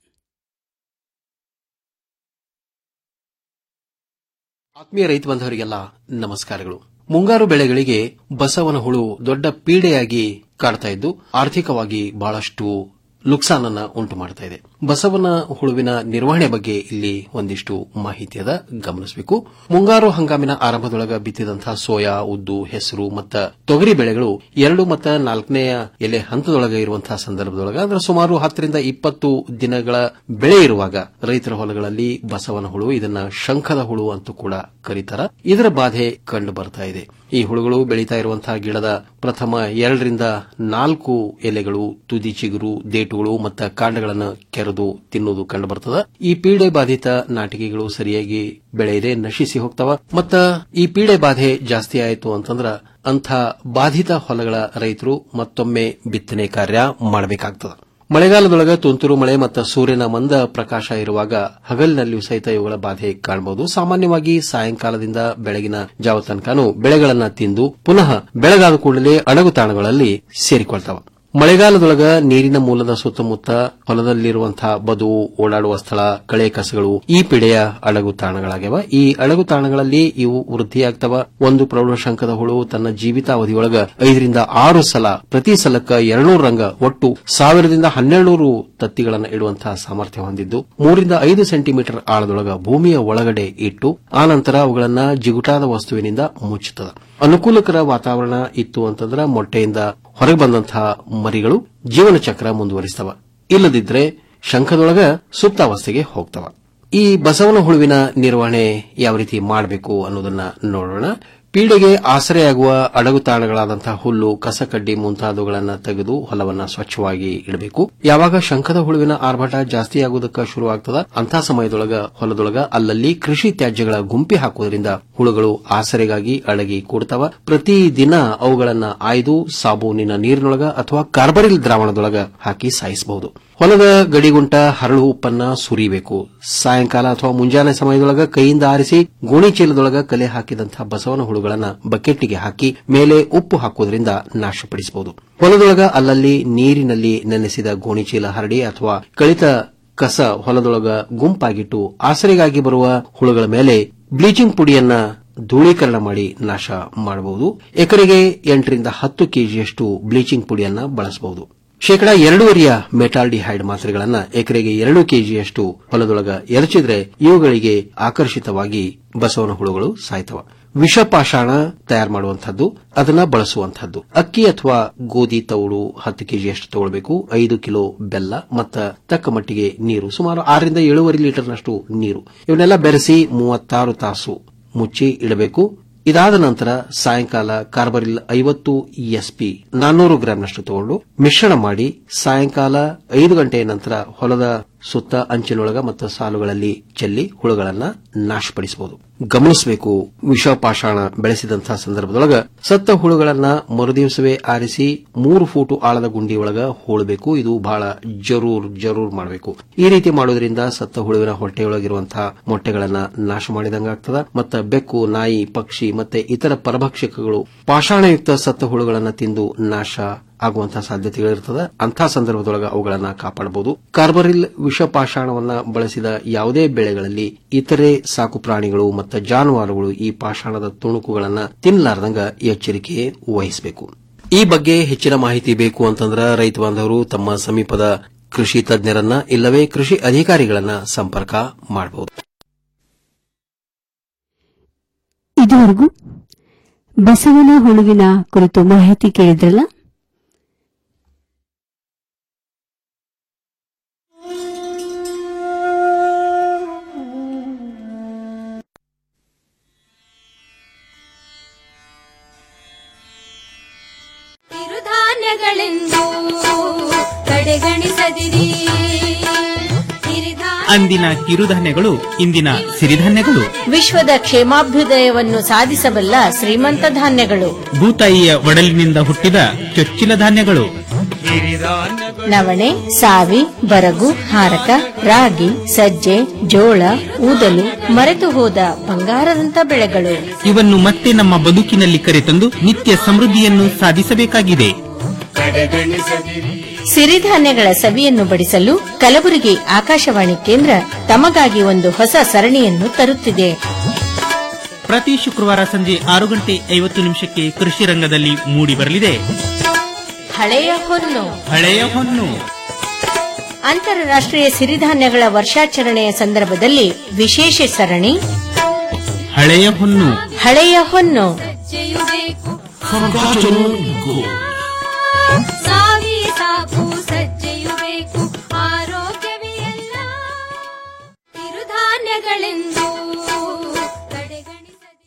ಆತ್ಮೀಯ ರೈತ ಬಂಧವರಿಗೆಲ್ಲ ನಮಸ್ಕಾರಗಳು ಮುಂಗಾರು ಬೆಳೆಗಳಿಗೆ ಬಸವನ ಹುಳು ದೊಡ್ಡ ಪೀಡೆಯಾಗಿ ಕಾಡ್ತಾ ಇದ್ದು ಆರ್ಥಿಕವಾಗಿ ಬಹಳಷ್ಟು ನುಕ್ಸಾನನ್ನ ಉಂಟು ಮಾಡ್ತಾ ಇದೆ ಬಸವನ ಹುಳುವಿನ ನಿರ್ವಹಣೆ ಬಗ್ಗೆ ಇಲ್ಲಿ ಒಂದಿಷ್ಟು ಮಾಹಿತಿ ಅದ ಗಮನಿಸಬೇಕು ಮುಂಗಾರು ಹಂಗಾಮಿನ ಆರಂಭದೊಳಗ ಬಿತ್ತಿದಂತಹ ಸೋಯಾ ಉದ್ದು ಹೆಸರು ಮತ್ತ ತೊಗರಿ ಬೆಳೆಗಳು ಎರಡು ಮತ್ತು ನಾಲ್ಕನೆಯ ಎಲೆ ಹಂತದೊಳಗ ಇರುವಂತಹ ಸಂದರ್ಭದೊಳಗ ಅಂದ್ರೆ ಸುಮಾರು ಹತ್ತರಿಂದ ಇಪ್ಪತ್ತು ದಿನಗಳ ಬೆಳೆ ಇರುವಾಗ ರೈತರ ಹೊಲಗಳಲ್ಲಿ ಬಸವನ ಹುಳು ಇದನ್ನ ಶಂಖದ ಹುಳು ಅಂತೂ ಕೂಡ ಕರೀತಾರ ಇದರ ಬಾಧೆ ಕಂಡು ಬರ್ತಾ ಇದೆ ಈ ಹುಳುಗಳು ಬೆಳೀತಾ ಇರುವಂತಹ ಗಿಡದ ಪ್ರಥಮ ಎರಡರಿಂದ ನಾಲ್ಕು ಎಲೆಗಳು ತುದಿ ಚಿಗುರು ದೇಟುಗಳು ಮತ್ತು ಕಾಂಡಗಳನ್ನು ಕೆರೆದು ತಿನ್ನುವುದು ಕಂಡು ಬರ್ತದ ಈ ಪೀಡೆ ಬಾಧಿತ ನಾಟಿಕೆಗಳು ಸರಿಯಾಗಿ ಬೆಳೆಯದೆ ನಶಿಸಿ ಹೋಗ್ತಾವ ಮತ್ತ ಈ ಪೀಡೆ ಬಾಧೆ ಜಾಸ್ತಿ ಆಯಿತು ಅಂತಂದ್ರ ಅಂಥ ಬಾಧಿತ ಹೊಲಗಳ ರೈತರು ಮತ್ತೊಮ್ಮೆ ಬಿತ್ತನೆ ಕಾರ್ಯ ಮಾಡಬೇಕಾಗ್ತದ ಮಳೆಗಾಲದೊಳಗ ತುಂತುರು ಮಳೆ ಮತ್ತು ಸೂರ್ಯನ ಮಂದ ಪ್ರಕಾಶ ಇರುವಾಗ ಹಗಲಿನಲ್ಲಿಯೂ ಸಹಿತ ಇವುಗಳ ಬಾಧೆ ಕಾಣಬಹುದು ಸಾಮಾನ್ಯವಾಗಿ ಸಾಯಂಕಾಲದಿಂದ ಬೆಳಗಿನ ಜಾವ ತನಕನೂ ಬೆಳೆಗಳನ್ನ ತಿಂದು ಪುನಃ ಬೆಳಗಾದ ಕೂಡಲೇ ಅಡಗು ತಾಣಗಳಲ್ಲಿ ಸೇರಿಕೊಳ್ತಾವ ಮಳೆಗಾಲದೊಳಗ ನೀರಿನ ಮೂಲದ ಸುತ್ತಮುತ್ತ ಹೊಲದಲ್ಲಿರುವಂತಹ ಬದು ಓಡಾಡುವ ಸ್ಥಳ ಕಳೆ ಕಸಗಳು ಈ ಪಿಡೆಯ ಅಡಗು ತಾಣಗಳಾಗ್ಯವ ಈ ಅಡಗು ತಾಣಗಳಲ್ಲಿ ಇವು ವೃದ್ಧಿಯಾಗ್ತವ ಒಂದು ಪ್ರೌಢಶಂಕದ ಹುಳು ತನ್ನ ಜೀವಿತಾವಧಿಯೊಳಗ ಐದರಿಂದ ಆರು ಸಲ ಪ್ರತಿ ಸಲಕ್ಕ ಎರಡ್ನೂರು ರಂಗ ಒಟ್ಟು ಸಾವಿರದಿಂದ ಹನ್ನೆರಡು ತತ್ತಿಗಳನ್ನು ಇಡುವಂತಹ ಸಾಮರ್ಥ್ಯ ಹೊಂದಿದ್ದು ಮೂರಿಂದ ಐದು ಸೆಂಟಿಮೀಟರ್ ಆಳದೊಳಗ ಭೂಮಿಯ ಒಳಗಡೆ ಇಟ್ಟು ಆನಂತರ ಅವುಗಳನ್ನ ಜಿಗುಟಾದ ವಸ್ತುವಿನಿಂದ ಮುಚ್ಚುತ್ತದೆ ಅನುಕೂಲಕರ ವಾತಾವರಣ ಇತ್ತು ಅಂತಂದ್ರೆ ಮೊಟ್ಟೆಯಿಂದ ಹೊರಗೆ ಬಂದಂತಹ ಮರಿಗಳು ಜೀವನ ಚಕ್ರ ಮುಂದುವರಿಸ್ತವ ಇಲ್ಲದಿದ್ರೆ ಶಂಖದೊಳಗ ಸುಪ್ತಾವಸ್ಥೆಗೆ ಹೋಗ್ತವ ಈ ಬಸವನ ಹುಳುವಿನ ನಿರ್ವಹಣೆ ಯಾವ ರೀತಿ ಮಾಡಬೇಕು ಅನ್ನೋದನ್ನ ನೋಡೋಣ ಪೀಡೆಗೆ ಆಸರೆಯಾಗುವ ಅಡಗು ತಾಣಗಳಾದಂತಹ ಹುಲ್ಲು ಕಸಕಡ್ಡಿ ಮುಂತಾದವುಗಳನ್ನು ತೆಗೆದು ಹೊಲವನ್ನ ಸ್ವಚ್ಛವಾಗಿ ಇಡಬೇಕು ಯಾವಾಗ ಶಂಖದ ಹುಳುವಿನ ಆರ್ಭಟ ಜಾಸ್ತಿಯಾಗುವುದಕ್ಕೆ ಶುರುವಾಗ್ತದ ಅಂತಹ ಸಮಯದೊಳಗ ಹೊಲದೊಳಗ ಅಲ್ಲಲ್ಲಿ ಕೃಷಿ ತ್ಯಾಜ್ಯಗಳ ಗುಂಪಿ ಹಾಕುವುದರಿಂದ ಹುಳುಗಳು ಆಸರೆಗಾಗಿ ಅಡಗಿ ಕೂಡ್ತಾವ ಪ್ರತಿದಿನ ಅವುಗಳನ್ನ ಆಯ್ದು ಸಾಬೂನಿನ ನೀರಿನೊಳಗ ಅಥವಾ ಕಾರ್ಬರಿಲ್ ದ್ರಾವಣದೊಳಗ ಹಾಕಿ ಸಾಯಿಸಬಹುದು ಹೊಲದ ಗಡಿಗುಂಟ ಹರಳು ಉಪ್ಪನ್ನ ಸುರಿಬೇಕು ಸಾಯಂಕಾಲ ಅಥವಾ ಮುಂಜಾನೆ ಸಮಯದೊಳಗ ಕೈಯಿಂದ ಆರಿಸಿ ಗೋಣಿ ಚೀಲದೊಳಗ ಕಲೆ ಹಾಕಿದಂತಹ ಬಸವನ ಹುಳುಗಳನ್ನ ಬಕೆಟ್ಗೆ ಹಾಕಿ ಮೇಲೆ ಉಪ್ಪು ಹಾಕುವುದರಿಂದ ನಾಶಪಡಿಸಬಹುದು ಹೊಲದೊಳಗ ಅಲ್ಲಲ್ಲಿ ನೀರಿನಲ್ಲಿ ನೆನೆಸಿದ ಗೋಣಿ ಚೀಲ ಹರಡಿ ಅಥವಾ ಕಳಿತ ಕಸ ಹೊಲದೊಳಗ ಗುಂಪಾಗಿಟ್ಟು ಆಸರೆಗಾಗಿ ಬರುವ ಹುಳುಗಳ ಮೇಲೆ ಬ್ಲೀಚಿಂಗ್ ಪುಡಿಯನ್ನ ಧೂಳೀಕರಣ ಮಾಡಿ ನಾಶ ಮಾಡಬಹುದು ಎಕರೆಗೆ ಎಂಟರಿಂದ ಹತ್ತು ಕೆಜಿಯಷ್ಟು ಬ್ಲೀಚಿಂಗ್ ಪುಡಿಯನ್ನ ಬಳಸಬಹುದು ಶೇಕಡಾ ಎರಡೂವರೆಯ ಮೆಟಾಲ್ಡಿಹೈಡ್ ಮಾತ್ರೆಗಳನ್ನ ಎಕರೆಗೆ ಎರಡು ಕೆಜಿಯಷ್ಟು ಹೊಲದೊಳಗ ಎರಚಿದ್ರೆ ಇವುಗಳಿಗೆ ಆಕರ್ಷಿತವಾಗಿ ಬಸವನ ಹುಳುಗಳು ಸಾಯ್ತವ ವಿಷಪಾಷಾಣ ತಯಾರು ಮಾಡುವಂತಹದ್ದು ಅದನ್ನ ಬಳಸುವಂತಹದ್ದು ಅಕ್ಕಿ ಅಥವಾ ಗೋಧಿ ತೌಡು ಹತ್ತು ಕೆಜಿಯಷ್ಟು ತಗೊಳ್ಬೇಕು ಐದು ಕಿಲೋ ಬೆಲ್ಲ ಮತ್ತು ತಕ್ಕ ಮಟ್ಟಿಗೆ ನೀರು ಸುಮಾರು ಆರರಿಂದ ಏಳೂವರೆ ಲೀಟರ್ನಷ್ಟು ನೀರು ಇವನ್ನೆಲ್ಲ ಬೆರೆಸಿ ಮೂವತ್ತಾರು ತಾಸು ಮುಚ್ಚಿ ಇಡಬೇಕು ಇದಾದ ನಂತರ ಸಾಯಂಕಾಲ ಕಾರ್ಬರಿಲ್ ಐವತ್ತು ಎಸ್ಪಿ ನಾನ್ನೂರು ಗ್ರಾಂನಷ್ಟು ತಗೊಂಡು ಮಿಶ್ರಣ ಮಾಡಿ ಸಾಯಂಕಾಲ ಐದು ಗಂಟೆಯ ನಂತರ ಹೊಲದ ಸುತ್ತ ಅಂಚಿನೊಳಗ ಮತ್ತು ಸಾಲುಗಳಲ್ಲಿ ಚೆಲ್ಲಿ ಹುಳುಗಳನ್ನ ನಾಶಪಡಿಸಬಹುದು ಗಮನಿಸಬೇಕು ವಿಷಪಾಷಾಣ ಬೆಳೆಸಿದಂತಹ ಸಂದರ್ಭದೊಳಗ ಸತ್ತ ಹುಳುಗಳನ್ನ ಮರುದಿವಸವೇ ಆರಿಸಿ ಮೂರು ಫೂಟು ಆಳದ ಗುಂಡಿಯೊಳಗ ಹೂಳಬೇಕು ಇದು ಬಹಳ ಜರೂರ್ ಜರೂರ್ ಮಾಡಬೇಕು ಈ ರೀತಿ ಮಾಡೋದ್ರಿಂದ ಸತ್ತ ಹುಳುವಿನ ಹೊಟ್ಟೆಯೊಳಗಿರುವಂತಹ ಮೊಟ್ಟೆಗಳನ್ನ ನಾಶ ಮಾಡಿದಂಗಾಗ್ತದ ಮತ್ತು ಬೆಕ್ಕು ನಾಯಿ ಪಕ್ಷಿ ಮತ್ತೆ ಇತರ ಪರಭಕ್ಷಕಗಳು ಪಾಷಾಣಯುಕ್ತ ಸತ್ತ ಹುಳುಗಳನ್ನ ತಿಂದು ನಾಶ ಆಗುವಂತಹ ಸಾಧ್ಯತೆಗಳಿರ್ತದೆ ಅಂತಹ ಸಂದರ್ಭದೊಳಗ ಅವುಗಳನ್ನ ಕಾಪಾಡಬಹುದು ಕಾರ್ಬರಿಲ್ ವಿಷಪಾಷಾಣವನ್ನ ಬಳಸಿದ ಯಾವುದೇ ಬೆಳೆಗಳಲ್ಲಿ ಇತರೆ ಸಾಕು ಪ್ರಾಣಿಗಳು ಮತ್ತು ಜಾನುವಾರುಗಳು ಈ ಪಾಷಾಣದ ತುಣುಕುಗಳನ್ನ ತಿನ್ನಲಾರದಂಗ ಎಚ್ಚರಿಕೆ ವಹಿಸಬೇಕು ಈ ಬಗ್ಗೆ ಹೆಚ್ಚಿನ ಮಾಹಿತಿ ಬೇಕು ಅಂತಂದ್ರ ರೈತ ಬಾಂಧವರು ತಮ್ಮ ಸಮೀಪದ ಕೃಷಿ ತಜ್ಞರನ್ನ ಇಲ್ಲವೇ ಕೃಷಿ ಅಧಿಕಾರಿಗಳನ್ನ ಸಂಪರ್ಕ ಮಾಡಬಹುದು ಇದುವರೆಗೂ ಬಸವನ ಹುಳುವಿನ ಕುರಿತು ಮಾಹಿತಿ ಕೇಳಿದ್ರಲ್ಲ ಕಿರುಧಾನ್ಯಗಳೆಂದು ಕಡೆಗಣಿಸದಿರಿ ಕಿರಿಧಾನ್ಯ ಅಂದಿನ ಕಿರುಧಾನ್ಯಗಳು ಇಂದಿನ ಸಿರಿಧಾನ್ಯಗಳು ವಿಶ್ವದ ಕ್ಷೇಮಾಭ್ಯುದಯವನ್ನು ಸಾಧಿಸಬಲ್ಲ ಶ್ರೀಮಂತ ಧಾನ್ಯಗಳು ಭೂತಾಯಿಯ ಒಡಲಿನಿಂದ ಹುಟ್ಟಿದ ಚೊಚ್ಚಿಲ ಧಾನ್ಯಗಳು ನವಣೆ ಸಾವಿ ಬರಗು ಹಾರಕ ರಾಗಿ ಸಜ್ಜೆ ಜೋಳ ಊದಲು ಮರೆತು ಹೋದ ಬಂಗಾರದಂತ ಬೆಳೆಗಳು ಇವನ್ನು ಮತ್ತೆ ನಮ್ಮ ಬದುಕಿನಲ್ಲಿ ಕರೆತಂದು ನಿತ್ಯ ಸಮೃದ್ಧಿಯನ್ನು ಸಾಧಿಸಬೇಕಾಗಿದೆ ಸಿರಿಧಾನ್ಯಗಳ ಸವಿಯನ್ನು ಬಡಿಸಲು ಕಲಬುರಗಿ ಆಕಾಶವಾಣಿ ಕೇಂದ್ರ ತಮಗಾಗಿ ಒಂದು ಹೊಸ ಸರಣಿಯನ್ನು ತರುತ್ತಿದೆ ಪ್ರತಿ ಶುಕ್ರವಾರ ಸಂಜೆ ಆರು ಗಂಟೆ ಐವತ್ತು ನಿಮಿಷಕ್ಕೆ ಕೃಷಿ ರಂಗದಲ್ಲಿ ಮೂಡಿ ಬರಲಿದೆ ಹಳೆಯ ಹೊನ್ನು ಹಳೆಯ ಹೊನ್ನು ಅಂತಾರಾಷ್ಟ್ರೀಯ ಸಿರಿಧಾನ್ಯಗಳ ವರ್ಷಾಚರಣೆಯ ಸಂದರ್ಭದಲ್ಲಿ ವಿಶೇಷ ಸರಣಿ ಹಳೆಯ ಹೊನ್ನು ಹಳೆಯ ಹೊನ್ನು ಸಜ್ಜೆಯುಬೇಕು ಸಾವಿ ಸಾಕು ಸಜ್ಜೆಯುಬೇಕು ಆರೋಗ್ಯವೇ ಎಲ್ಲ ಕಿರುಧಾನ್ಯಗಳೆಂದು ಕಡೆಗಣಿಸದಿರಿ